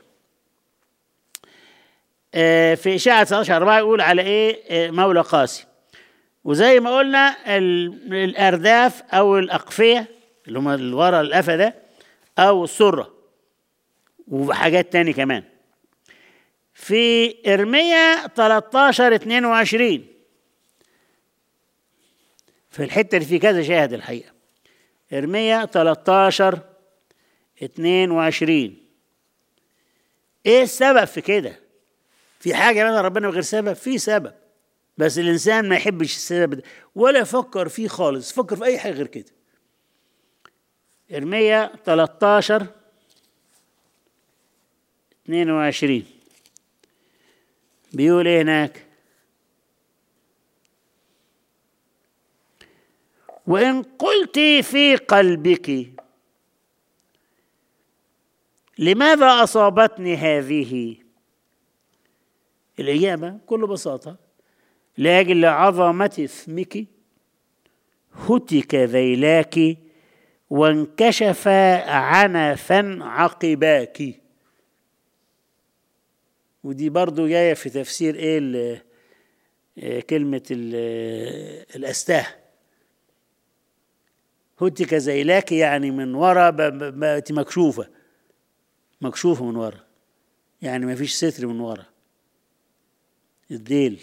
آه، في إشاعة 19 أربعة يقول على إيه آه، مولى قاسي وزي ما قلنا ال- الأرداف أو الأقفية اللي هم اللي ورا القفا ده أو السرة وحاجات تاني كمان في إرميا 13 22 في الحتة اللي في كذا شاهد الحقيقة إرميا 13 22 إيه السبب في كده؟ في حاجة من ربنا غير سبب؟ في سبب بس الإنسان ما يحبش السبب ده ولا يفكر فيه خالص يفكر في أي حاجة غير كده إرميا 13 22 بيقول إيه هناك؟ وإن قلت في قلبك لماذا أصابتني هذه؟ الإجابة بكل بساطة لأجل عظمة اسمك هتك ذيلاك وانكشف عنفا عقباك ودي برضو جاية في تفسير ايه ال- آه، كلمة ال- الأستاه هتك ذيلاك يعني من ورا ب- ب- بقت مكشوفة مكشوفة من ورا يعني ما فيش ستر من ورا الذيل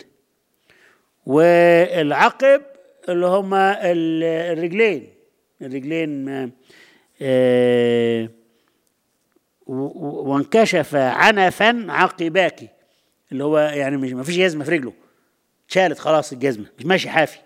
والعقب اللي هما ال- الرجلين الرجلين آه، آه، و- و- وانكشف عنفا عقباك اللي هو يعني مش ما فيش جزمه في رجله اتشالت خلاص الجزمه مش ماشي حافي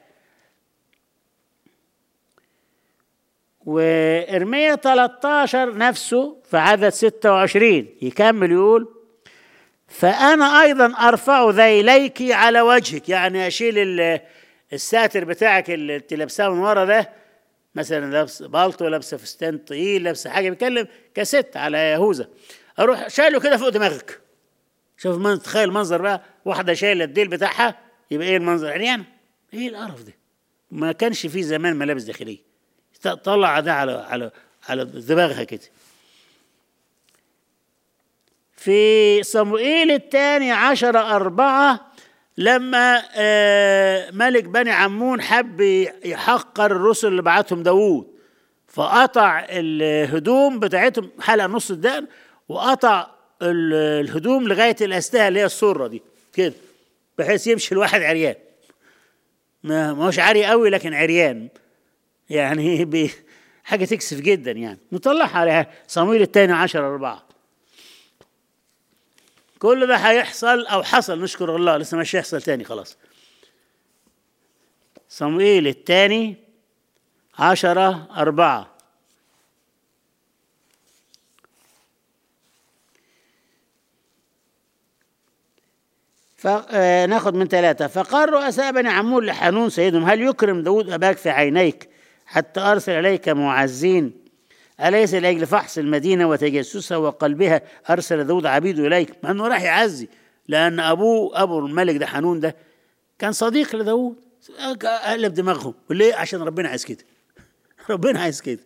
وإرميا 13 نفسه في عدد 26 يكمل يقول فأنا أيضا أرفع ذيليك على وجهك يعني أشيل ال- الساتر بتاعك اللي انت لابساه من ورا ده مثلا لابس بالطو لابسه فستان طويل لابسه حاجه بيتكلم كست على يهوذا اروح شايله كده فوق دماغك شوف من تخيل المنظر بقى واحده شايله الديل بتاعها يبقى ايه المنظر عريانه ايه القرف ده ما كانش في زمان ملابس داخليه ط- طلع ده على على على دماغها كده في صموئيل الثاني عشر أربعة لما آه، ملك بني عمون حب يحقر الرسل اللي بعتهم داوود فقطع الهدوم بتاعتهم حلق نص الدقن وقطع ال- الهدوم لغاية الأستاهة اللي هي السرة دي كده بحيث يمشي الواحد عريان ما ما هوش عري قوي لكن عريان يعني بي- حاجة تكسف جدا يعني نطلعها عليها صمويل الثاني عشر أربعة كل ده هيحصل أو حصل نشكر الله لسه مش هيحصل تاني خلاص صموئيل الثاني عشرة أربعة فناخد من ثلاثة فقال رؤساء بني عمون لحنون سيدهم هل يكرم داود أباك في عينيك حتى أرسل إليك معزين أليس لأجل فحص المدينة وتجسسها وقلبها أرسل داود عبيده إليك مع أنه راح يعزي لأن أبوه أبو الملك ده حنون ده كان صديق لداود قلب دماغهم ليه عشان ربنا عايز كده ربنا عايز كده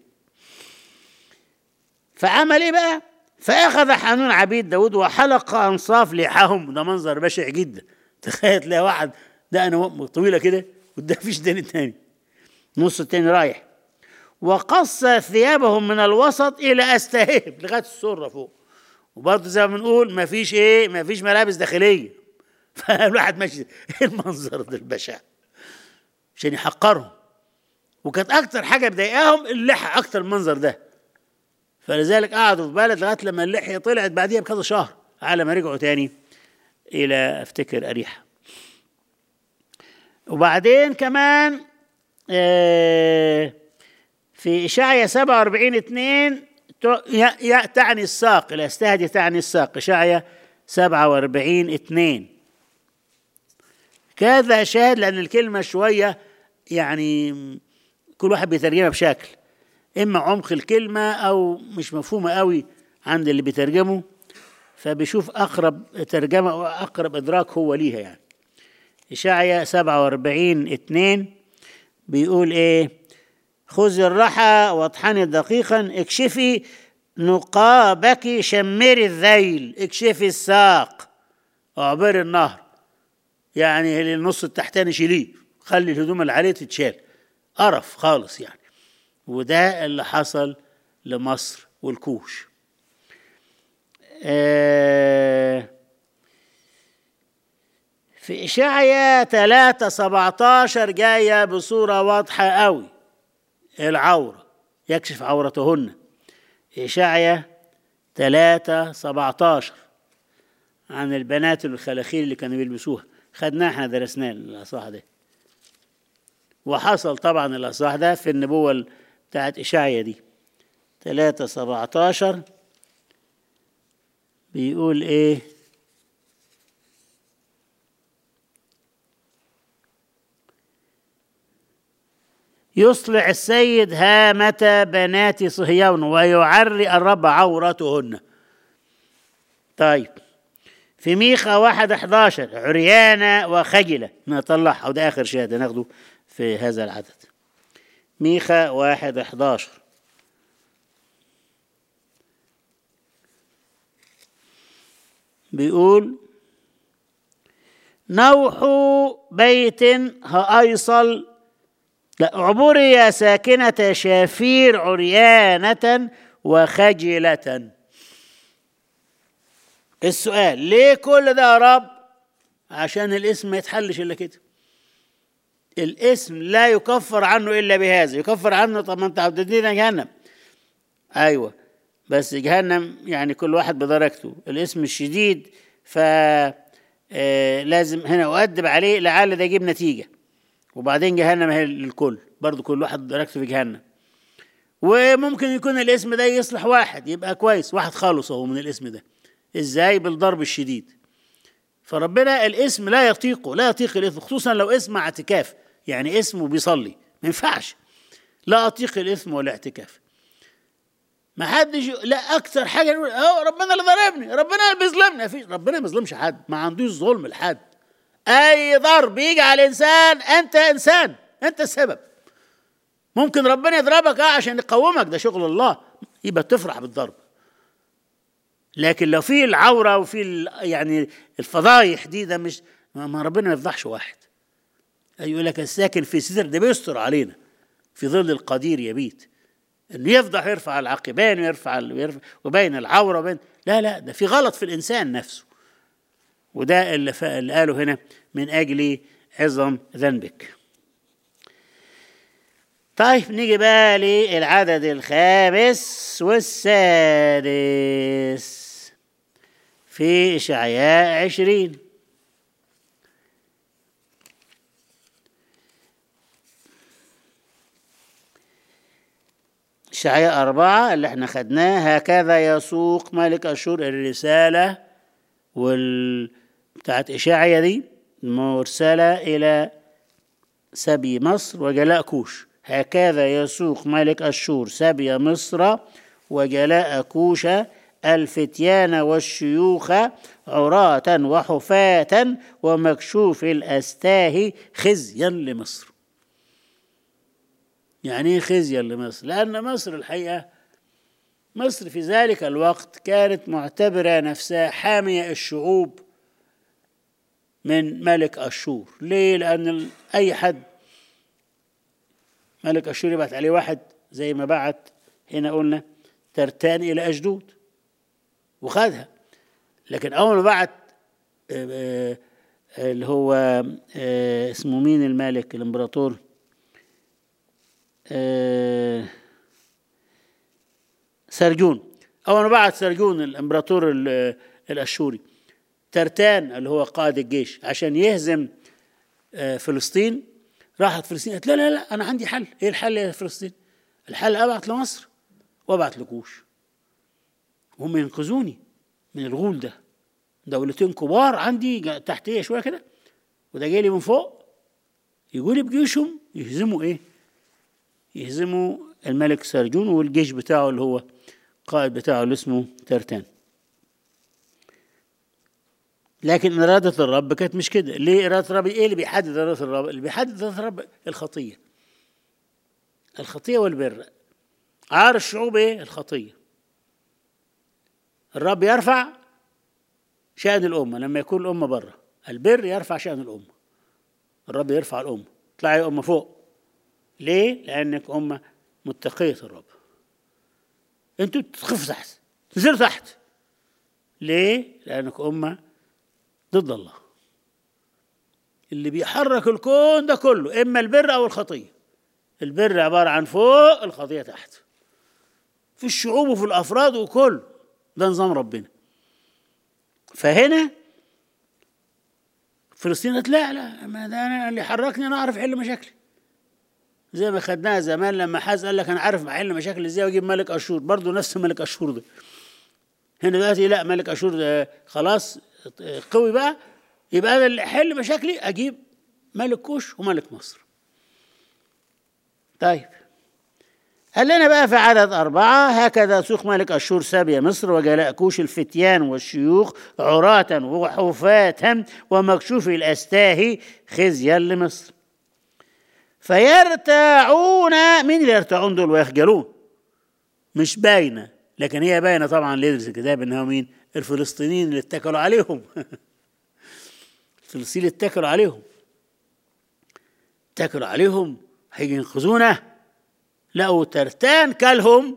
فعمل ايه بقى فاخذ حنون عبيد داود وحلق انصاف لحاهم ده منظر بشع جدا تخيل تلاقي واحد ده انا طويله كده وده فيش دين التاني نص التاني رايح وقص ثيابهم من الوسط الى استهيب لغايه السره فوق وبرضه زي ما بنقول ما فيش ايه ما فيش ملابس داخليه فالواحد ماشي ايه المنظر ده البشع عشان يحقرهم وكانت اكتر حاجه مضايقاهم اللحى اكتر المنظر ده فلذلك قعدوا في بلد لغايه لما اللحيه طلعت بعديها بكذا شهر على ما رجعوا تاني الى افتكر اريحه وبعدين كمان آه، في إشعيا 47 2 تعني الساق الاستهدي تعني الساق إشعيا 47 2 كذا شاهد لأن الكلمة شوية يعني كل واحد بيترجمها بشكل إما عمق الكلمة أو مش مفهومة قوي عند اللي بيترجمه فبيشوف أقرب ترجمة أو أقرب إدراك هو ليها يعني إشعيا 47 2 بيقول إيه خذي الرحى واطحني دقيقا اكشفي نقابك شمري الذيل اكشفي الساق اعبري النهر يعني النص التحتاني شيليه خلي الهدوم اللي عليه تتشال قرف خالص يعني وده اللي حصل لمصر والكوش آه في إشعيا 3 17 جاية بصورة واضحة قوي العورة يكشف عورتهن إشعيا 3 17 عن البنات الخلاخيل اللي كانوا بيلبسوها خدناه احنا درسناه الأصحاح ده وحصل طبعا الأصحاح ده في النبوة بتاعت إشعيا دي 3 17 بيقول إيه يصلح السيد هامة بنات صهيون ويعري الرب عورتهن طيب في ميخا واحد 11 عريانة وخجلة نطلعها وده آخر شهادة ناخده في هذا العدد ميخا واحد 11 بيقول نوح بيت هأيصل لا اعبري يا ساكنة شافير عريانة وخجلة السؤال ليه كل ده يا رب عشان الاسم ما يتحلش الا كده الاسم لا يكفر عنه الا بهذا يكفر عنه طب ما انت هتدينا جهنم ايوه بس جهنم يعني كل واحد بدرجته الاسم الشديد ف لازم هنا اؤدب عليه لعل ده يجيب نتيجه وبعدين جهنم هي للكل برضه كل واحد درجته في جهنم وممكن يكون الاسم ده يصلح واحد يبقى كويس واحد خالص اهو من الاسم ده ازاي بالضرب الشديد فربنا الاسم لا يطيقه لا يطيق الاثم خصوصا لو اسم اعتكاف يعني اسمه بيصلي ما ينفعش لا اطيق الاثم والاعتكاف ما حدش لا اكثر حاجه نقول اه ربنا اللي ضربني ربنا اللي بيظلمني فيش ربنا ما بيظلمش حد ما عندوش ظلم لحد اي ضرب يجي على الانسان انت انسان انت السبب ممكن ربنا يضربك اه عشان يقومك ده شغل الله يبقى تفرح بالضرب لكن لو في العوره وفي يعني الفضايح دي ده مش ما ربنا ما يفضحش واحد يقول لك الساكن في ستر ده بيستر علينا في ظل القدير يبيت انه يفضح يرفع العقبين ويرفع ويرفع وبين العوره وبين لا لا ده في غلط في الانسان نفسه وده اللي, اللي قاله هنا من اجل عظم ذنبك طيب نيجي بقى للعدد الخامس والسادس في إشعياء عشرين إشعياء أربعة اللي احنا خدناه هكذا يسوق ملك أشور الرسالة وال بتاعت إشعيا دي مرسلة إلى سبي مصر وجلاء كوش هكذا يسوق ملك أشور سبي مصر وجلاء كوش الفتيان والشيوخ عراة وحفاة ومكشوف الأستاه خزيا لمصر يعني ايه خزيا لمصر لأن مصر الحقيقة مصر في ذلك الوقت كانت معتبرة نفسها حامية الشعوب من ملك أشور ليه لأن أي حد ملك أشور يبعت عليه واحد زي ما بعت هنا قلنا ترتان إلى أجدود وخدها لكن أول ما بعت اللي هو اسمه مين الملك الامبراطور سرجون أول ما بعت سرجون الامبراطور الأشوري ترتان اللي هو قائد الجيش عشان يهزم فلسطين راحت فلسطين قالت لا لا لا انا عندي حل ايه الحل يا فلسطين الحل ابعت لمصر وابعت لكوش هم ينقذوني من الغول ده دولتين كبار عندي جا- تحتيه شويه كده وده جاي لي من فوق يقول لي بجيشهم يهزموا ايه يهزموا الملك سرجون والجيش بتاعه اللي هو قائد بتاعه اللي اسمه ترتان لكن إرادة الرب كانت مش كده ليه إرادة الرب إيه اللي بيحدد إرادة الرب اللي بيحدد إرادة الرب الخطية الخطية والبر عار الشعوب إيه الخطية الرب يرفع شأن الأمة لما يكون الأمة بره البر يرفع شأن الأمة الرب يرفع الأمة اطلعي أمة فوق ليه؟ لأنك أمة متقية الرب أنتوا تخفوا تحت تنزلوا تحت ليه؟ لأنك أمة ضد الله اللي بيحرك الكون ده كله إما البر أو الخطية البر عبارة عن فوق الخطية تحت في الشعوب وفي الأفراد وكل ده نظام ربنا فهنا فلسطين قالت لا لا ما ده انا اللي حركني انا اعرف احل مشاكلي زي ما خدناها زمان لما حاز قال لك انا عارف احل مشاكل ازاي واجيب ملك اشور برضه نفس ملك اشور ده هنا دلوقتي لا ملك اشور ده خلاص قوي بقى يبقى انا اللي احل مشاكلي اجيب ملك كوش وملك مصر طيب قال لنا بقى في عدد أربعة هكذا سوق ملك أشور سابيا مصر وجلاء كوش الفتيان والشيوخ عراة وحفاة ومكشوف الأستاهي خزيا لمصر فيرتعون مين اللي يرتعون دول ويخجلون مش باينة لكن هي باينة طبعا اللي يدرس الكتاب إنها مين الفلسطينيين اللي اتكلوا عليهم الفلسطينيين اللي اتكلوا عليهم اتكلوا عليهم هيجي ينقذونا لقوا ترتان كلهم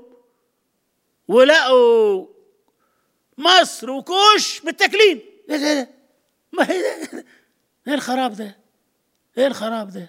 ولقوا مصر وكوش متاكلين ايه ده ده ما هي ده ايه الخراب ده ايه الخراب ده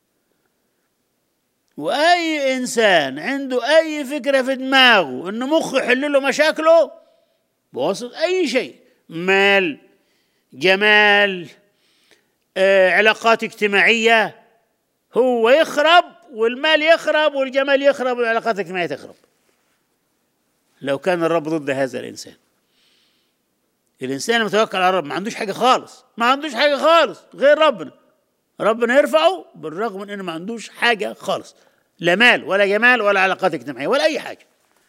واي انسان عنده اي فكره في دماغه انه مخه يحل له مشاكله بواسطه اي شيء مال جمال آه، علاقات اجتماعيه هو يخرب والمال يخرب والجمال يخرب والعلاقات الاجتماعيه تخرب لو كان الرب ضد هذا الانسان الانسان المتوكل على الرب ما عندوش حاجه خالص ما عندوش حاجه خالص غير ربنا ربنا يرفعه بالرغم من انه ما عندوش حاجه خالص لا مال ولا جمال ولا علاقات اجتماعيه ولا اي حاجه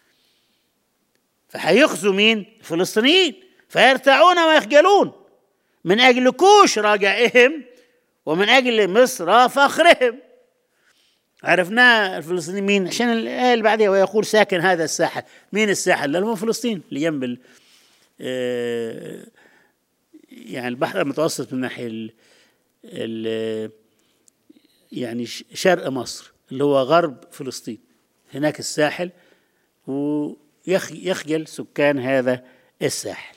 فهيخزوا مين الفلسطينيين فيرتعون ويخجلون من اجل كوش رجائهم ومن اجل مصر فخرهم عرفناه الفلسطينيين مين عشان الايه اللي بعدها ويقول ساكن هذا الساحل مين الساحل اللي هو فلسطين اللي جنب ال- آه، يعني البحر المتوسط من ناحيه ال ال يعني ش- شرق مصر اللي هو غرب فلسطين هناك الساحل ويخجل سكان هذا الساحل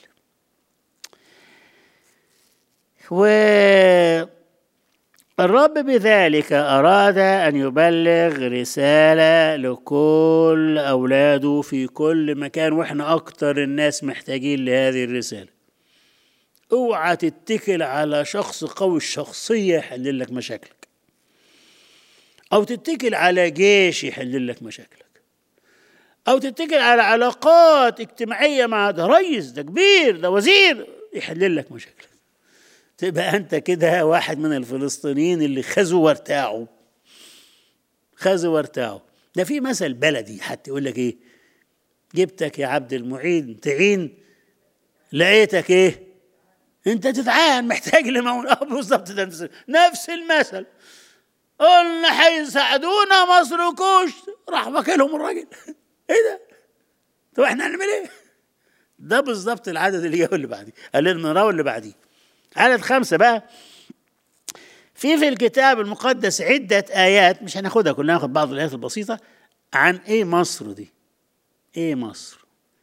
والرب بذلك أراد أن يبلغ رسالة لكل أولاده في كل مكان وإحنا أكتر الناس محتاجين لهذه الرسالة اوعى تتكل على شخص قوي الشخصية يحل لك مشاكلك أو تتكل على جيش يحل لك مشاكلك أو تتكل على علاقات اجتماعية مع ده ريس ده كبير ده وزير يحل لك مشاكلك تبقى أنت كده واحد من الفلسطينيين اللي خزوا وارتاعوا خزوا وارتاعوا ده في مثل بلدي حتى يقول لك إيه جبتك يا عبد المعين تعين لقيتك إيه انت تتعان محتاج لمون اه بالظبط ده نفس نفس المثل قلنا هيساعدونا مصر وكوش راح وكلهم الراجل ايه ده طب احنا هنعمل ايه ده بالظبط العدد اللي جاي اللي بعديه قال لنا نراوي اللي بعديه عدد خمسة بقى في في الكتاب المقدس عدة آيات مش هناخدها كلها ناخد بعض الآيات البسيطة عن إيه مصر دي إيه مصر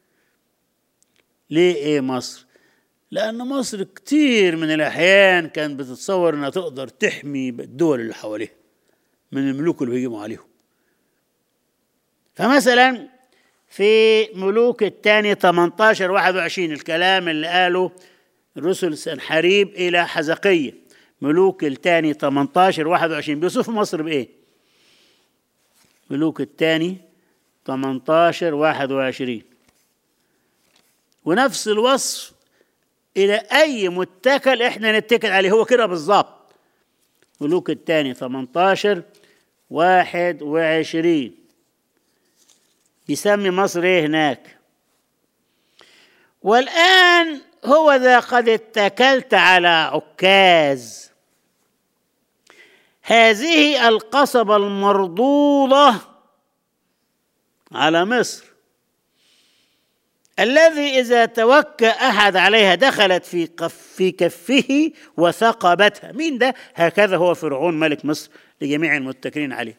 ليه إيه مصر لأن مصر كتير من الأحيان كانت بتتصور إنها تقدر تحمي الدول اللي حواليها من الملوك اللي بيهجموا عليهم فمثلا في ملوك الثاني 18 21 الكلام اللي قاله رسل سنحريب إلى حزقية ملوك الثاني 18 21 بيوصف مصر بايه ملوك الثاني 18 21 ونفس الوصف الى اي متكل احنا نتكل عليه هو كده بالظبط ملوك الثاني 18 21 بيسمي مصر ايه هناك والان هو ذا قد اتكلت على عكاز هذه القصبة المرضوضة على مصر الذي إذا توكى أحد عليها دخلت في قف في كفه وثقبتها مين ده هكذا هو فرعون ملك مصر لجميع المتكلين عليه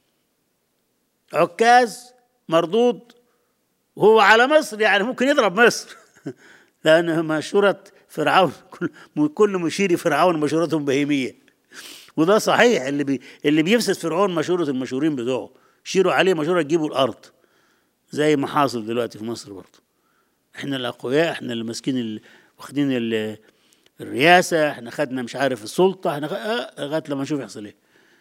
عكاز مردود وهو على مصر يعني ممكن يضرب مصر لأنه مشورة فرعون كل كل مشير فرعون مشورتهم بهيمية وده صحيح اللي بي اللي بيفسد فرعون مشورة المشهورين بتوعه شيروا عليه مشورة تجيبوا الأرض زي ما حاصل دلوقتي في مصر برضه احنا الأقوياء احنا اللي ماسكين ال- واخدين ال- الرئاسة احنا خدنا مش عارف السلطة احنا خ... اه لغاية لما نشوف يحصل ايه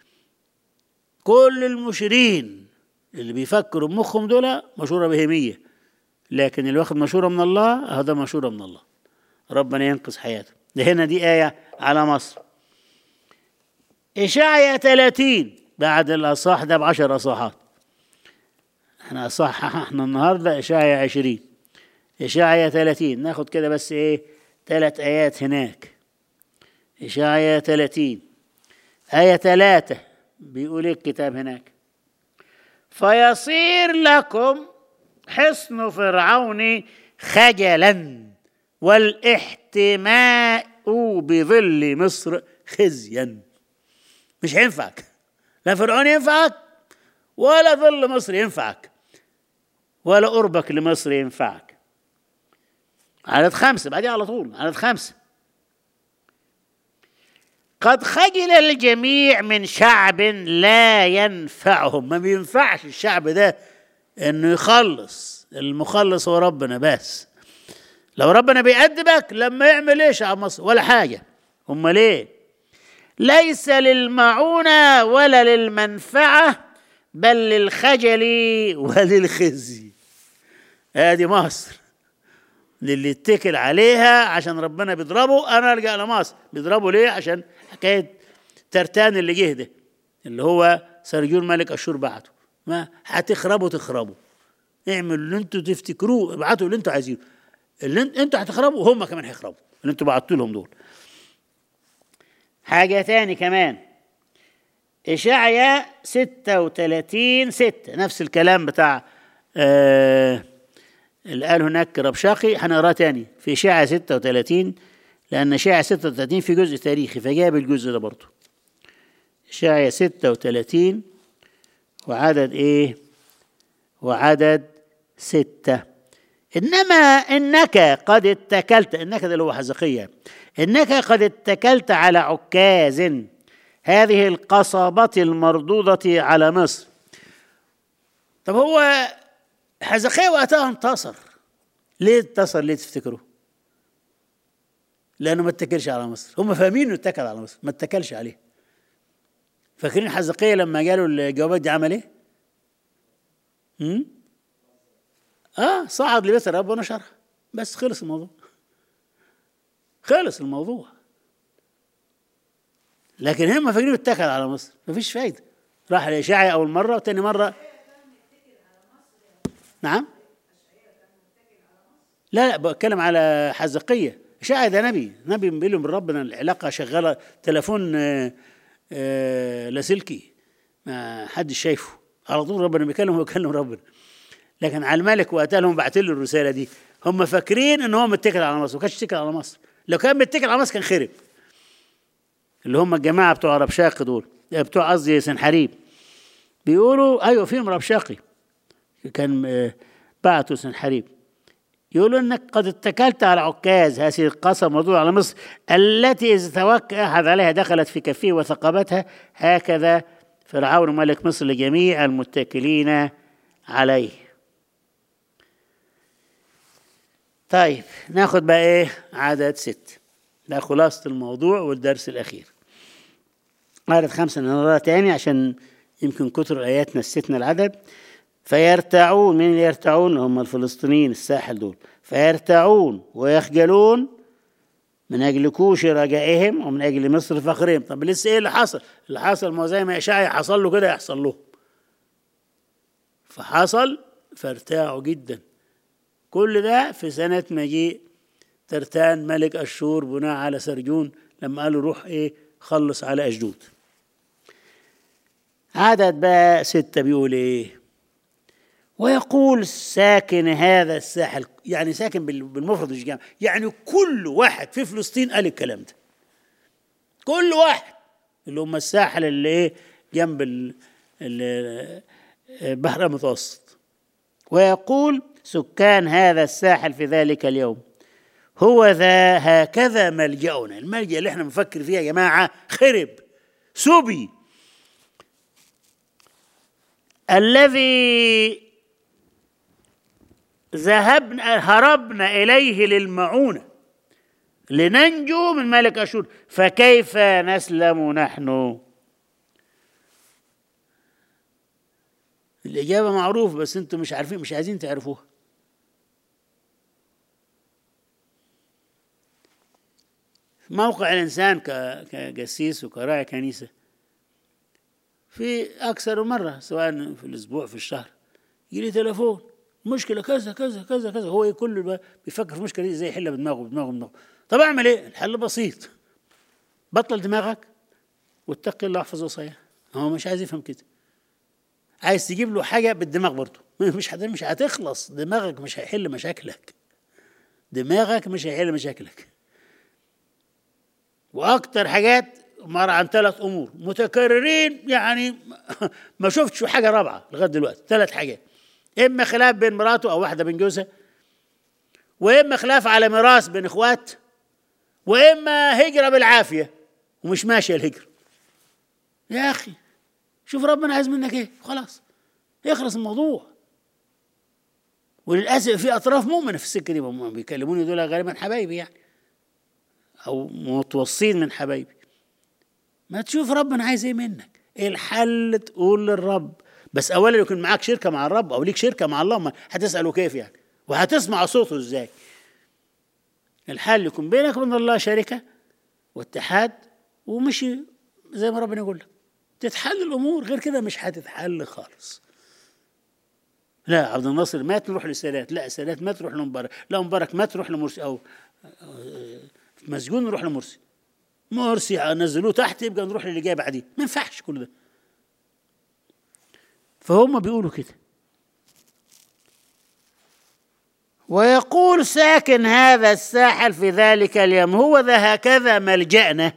كل المشيرين اللي بيفكروا بمخهم دول مشورة بهيمية لكن اللي واخد مشورة من الله هذا مشورة من الله ربنا ينقذ حياته ده هنا دي آية على مصر إشعيا 30 بعد الأصح ده بعشر أصحات احنا أصح احنا النهاردة إشعيا 20 إشعيا 30 ناخد كده بس إيه ثلاث آيات هناك إشعيا 30 آية ثلاثة بيقول إيه الكتاب هناك فيصير لكم حصن فرعون خجلا والاحتماء بظل مصر خزيا مش هينفعك لا فرعون ينفعك ولا ظل مصر ينفعك ولا قربك لمصر ينفعك عدد خمسة بعدين على طول عدد خمسة قد خجل الجميع من شعب لا ينفعهم ما بينفعش الشعب ده انه يخلص المخلص هو ربنا بس لو ربنا بيأدبك لما يعمل ايه شعب مصر ولا حاجة امال ليه ليس للمعونة ولا للمنفعة بل للخجل وللخزي ادي مصر للي اتكل عليها عشان ربنا بيضربه انا الجا لمصر بيضربه ليه عشان حكايه ترتان اللي جه ده اللي هو سرجون ملك اشور بعته ما هتخربوا تخربوا اعملوا اللي انتوا تفتكروه ابعتوا اللي انتوا عايزينه اللي انت- انتوا هتخربوا وهم كمان هيخربوا اللي انتوا بعتوا لهم دول حاجة تاني كمان إشعيا 36 6 نفس الكلام بتاع آه اللي قال هناك ربشاقي هنقراه تاني في إشعيا 36 لأن إشعيا 36 في جزء تاريخي فجاب الجزء ده برضه إشعيا 36 وعدد إيه؟ وعدد ستة إنما إنك قد اتكلت إنك ده اللي هو حزقية إنك قد اتكلت على عكاز هذه القصبة المردودة على مصر طب هو حزقية وقتها انتصر ليه انتصر ليه تفتكروا لأنه ما اتكلش على مصر هم فاهمين إنه اتكل على مصر ما اتكلش عليه فاكرين حزقية لما جاله الجوابات دي عمل ايه؟ هم؟ اه صعد لبيت الرب ونشرها بس خلص الموضوع خلص الموضوع لكن هم فاكرين اتكل على مصر مفيش فايده راح لإشاعية أول مرة وتاني مرة نعم لا لا بتكلم على حزقية إشاعية ده نبي نبي بيقول من ربنا العلاقة شغالة تليفون آه، آه، لاسلكي ما حدش شايفه على طول ربنا بيكلم هو بيكلم ربنا لكن على الملك وقتها لهم بعت له الرساله دي هم فاكرين ان هو متكل على مصر ما كانش متكل على مصر لو كان متكل على مصر كان خرب اللي هم الجماعه بتوع ربشاقي دول بتوع قصدي سنحريب بيقولوا ايوه فيهم ربشاقي كان آه، بعتوا سنحريب يقولوا انك قد اتكلت على عكاز هذه القصة موضوع على مصر التي اذا توكى احد عليها دخلت في كفيه وثقبتها هكذا فرعون ملك مصر لجميع المتكلين عليه طيب ناخد بقى ايه عدد ست ده خلاصة الموضوع والدرس الأخير عدد خمسة نقراها تاني عشان يمكن كتر الآيات نسيتنا العدد فيرتعون من اللي يرتعون هم الفلسطينيين الساحل دول فيرتعون ويخجلون من أجل كوش رجائهم ومن أجل مصر فخرهم طب لسه إيه اللي حصل اللي حصل ما هو زي ما إشعيا حصل له كده يحصل له فحصل فارتاعوا جدا كل ده في سنة مجيء ترتان ملك أشور بناء على سرجون لما قالوا روح إيه خلص على أشدود عدد بقى ستة بيقول إيه ويقول ساكن هذا الساحل يعني ساكن بالمفرد مش جامع يعني كل واحد في فلسطين قال الكلام ده كل واحد اللي هم الساحل اللي ايه جنب البحر المتوسط ويقول سكان هذا الساحل في ذلك اليوم هو ذا هكذا ملجأنا الملجأ اللي احنا بنفكر فيه يا جماعة خرب سبي الذي ذهبنا هربنا إليه للمعونة لننجو من ملك أشور فكيف نسلم نحن الإجابة معروفة بس أنتم مش عارفين مش عايزين تعرفوها موقع الإنسان كجسيس وكراعي كنيسة في أكثر من مرة سواء في الأسبوع في الشهر يجي لي تليفون مشكلة كذا كذا كذا كذا هو كل بيفكر في مشكلة دي ازاي يحلها بدماغه بدماغه بدماغه طب اعمل ايه؟ الحل بسيط بطل دماغك واتقي الله واحفظ وصاياه هو مش عايز يفهم كده عايز تجيب له حاجة بالدماغ برضه مش مش هتخلص دماغك مش هيحل مشاكلك دماغك مش هيحل مشاكلك واكتر حاجات مر عن ثلاث امور متكررين يعني ما شفتش حاجه رابعه لغايه دلوقتي ثلاث حاجات اما خلاف بين مراته او واحده بين جوزها واما خلاف على ميراث بين اخوات واما هجره بالعافيه ومش ماشيه الهجره يا اخي شوف ربنا عايز منك ايه خلاص يخلص الموضوع وللاسف في اطراف مؤمنه في السكه دي بيكلموني دول غالبا حبايبي يعني او متوصين من حبايبي ما تشوف ربنا عايز ايه منك الحل تقول للرب بس اولا يكون معاك شركه مع الرب او ليك شركه مع الله ما هتساله كيف يعني وهتسمع صوته ازاي الحل يكون بينك وبين الله شركه واتحاد ومشي زي ما ربنا يقول لك تتحل الامور غير كده مش هتتحل خالص لا عبد الناصر ما تروح لسادات لا سادات ما تروح لمبارك لا مبارك ما تروح لمرسي او مسجون نروح لمرسي مرسي نزلوه تحت يبقى نروح للي جاي بعديه ما ينفعش كل ده فهم بيقولوا كده ويقول ساكن هذا الساحل في ذلك اليوم هو ذا هكذا ملجأنا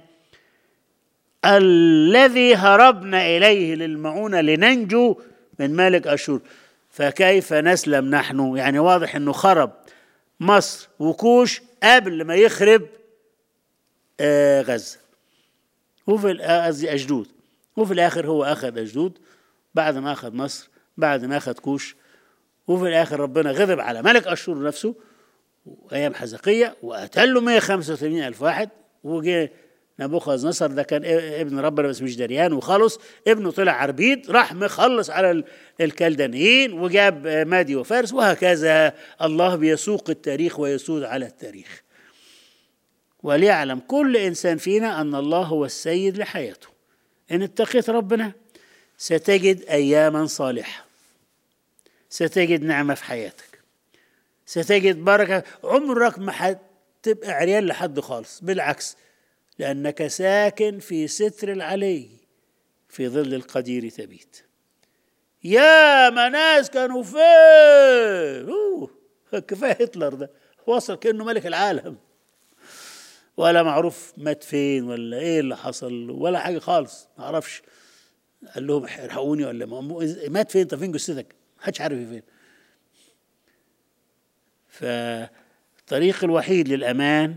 الذي هربنا إليه للمعونة لننجو من ملك أشور فكيف نسلم نحن يعني واضح أنه خرب مصر وكوش قبل ما يخرب آه غزة وفي قصدي أجدود وفي الآخر هو أخذ أجدود بعد ما أخذ مصر بعد ما أخذ كوش وفي الآخر ربنا غضب على ملك أشور نفسه أيام حزقية وقتل له 185 ألف واحد وجه نبوخذ نصر ده كان ابن ربنا بس مش دريان وخلص ابنه طلع عربيد راح مخلص على الكلدانيين وجاب مادي وفارس وهكذا الله بيسوق التاريخ ويسود على التاريخ وليعلم كل انسان فينا ان الله هو السيد لحياته ان اتقيت ربنا ستجد اياما صالحه ستجد نعمه في حياتك ستجد بركه عمرك ما هتبقى عريان لحد خالص بالعكس لانك ساكن في ستر العلي في ظل القدير تبيت يا ما ناس كانوا فين أوه. كفايه هتلر ده وصل كانه ملك العالم ولا معروف مات فين ولا ايه اللي حصل ولا حاجه خالص ما اعرفش قال لهم الحقوني ولا مات فين طب فين جثتك محدش عارف فين فالطريق الوحيد للامان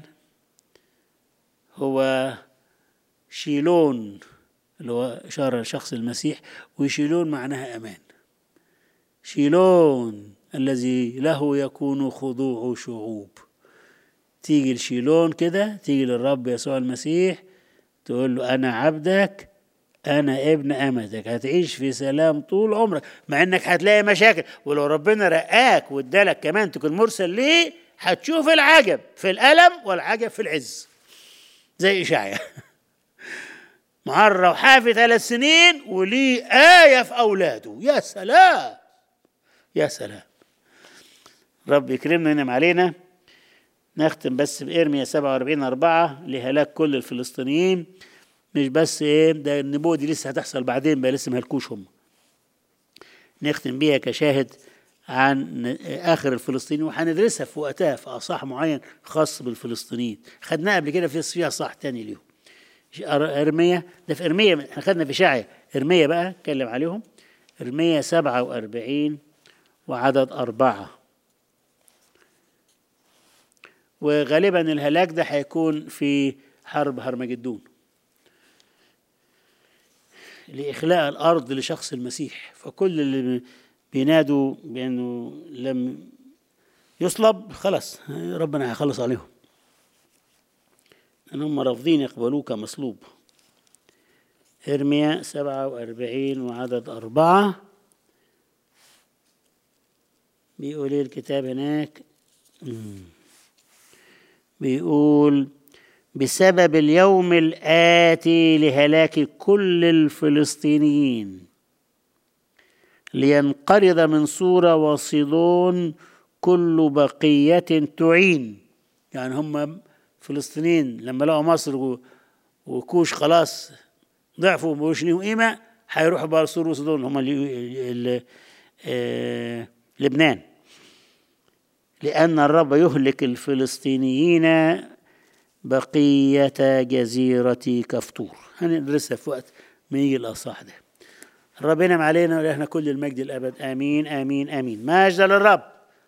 هو شيلون اللي هو إشارة لشخص المسيح وشيلون معناها أمان شيلون الذي له يكون خضوع شعوب تيجي لشيلون كده تيجي للرب يسوع المسيح تقول له أنا عبدك انا ابن امتك هتعيش في سلام طول عمرك مع انك هتلاقي مشاكل ولو ربنا رقاك وادالك كمان تكون مرسل ليه هتشوف العجب في الالم والعجب في العز زي اشعيا معرة وحافي ثلاث سنين وليه آية في أولاده يا سلام يا سلام رب يكرمنا وينعم علينا نختم بس بإرميا 47 أربعة لهلاك كل الفلسطينيين مش بس إيه ده النبوة دي لسه هتحصل بعدين بقى لسه مهلكوش هم نختم بيها كشاهد عن آخر الفلسطينيين وهندرسها في وقتها في أصح معين خاص بالفلسطينيين خدناها قبل كده في فيها صح تاني ليهم إرميا ده في إرميا احنا خدنا في شاعر إرميا بقى اتكلم عليهم إرميا سبعة وأربعين وعدد أربعة وغالبا الهلاك ده هيكون في حرب هرمجدون لإخلاء الأرض لشخص المسيح فكل اللي بينادوا بأنه لم يصلب خلاص ربنا هيخلص عليهم ان هم رافضين يقبلوه كمصلوب ارميا سبعة وأربعين وعدد أربعة بيقول ايه الكتاب هناك بيقول بسبب اليوم الآتي لهلاك كل الفلسطينيين لينقرض من صورة وصيدون كل بقية تعين يعني هم فلسطينيين لما لقوا مصر وكوش خلاص ضعفوا ومبقوش ليهم قيمة هيروحوا بقى سور وصدون هم اللي آه لبنان لأن الرب يهلك الفلسطينيين بقية جزيرة كفطور هندرسها في وقت ما يجي الأصح ده الرب ينعم علينا ولهنا كل المجد الأبد آمين آمين آمين مجد للرب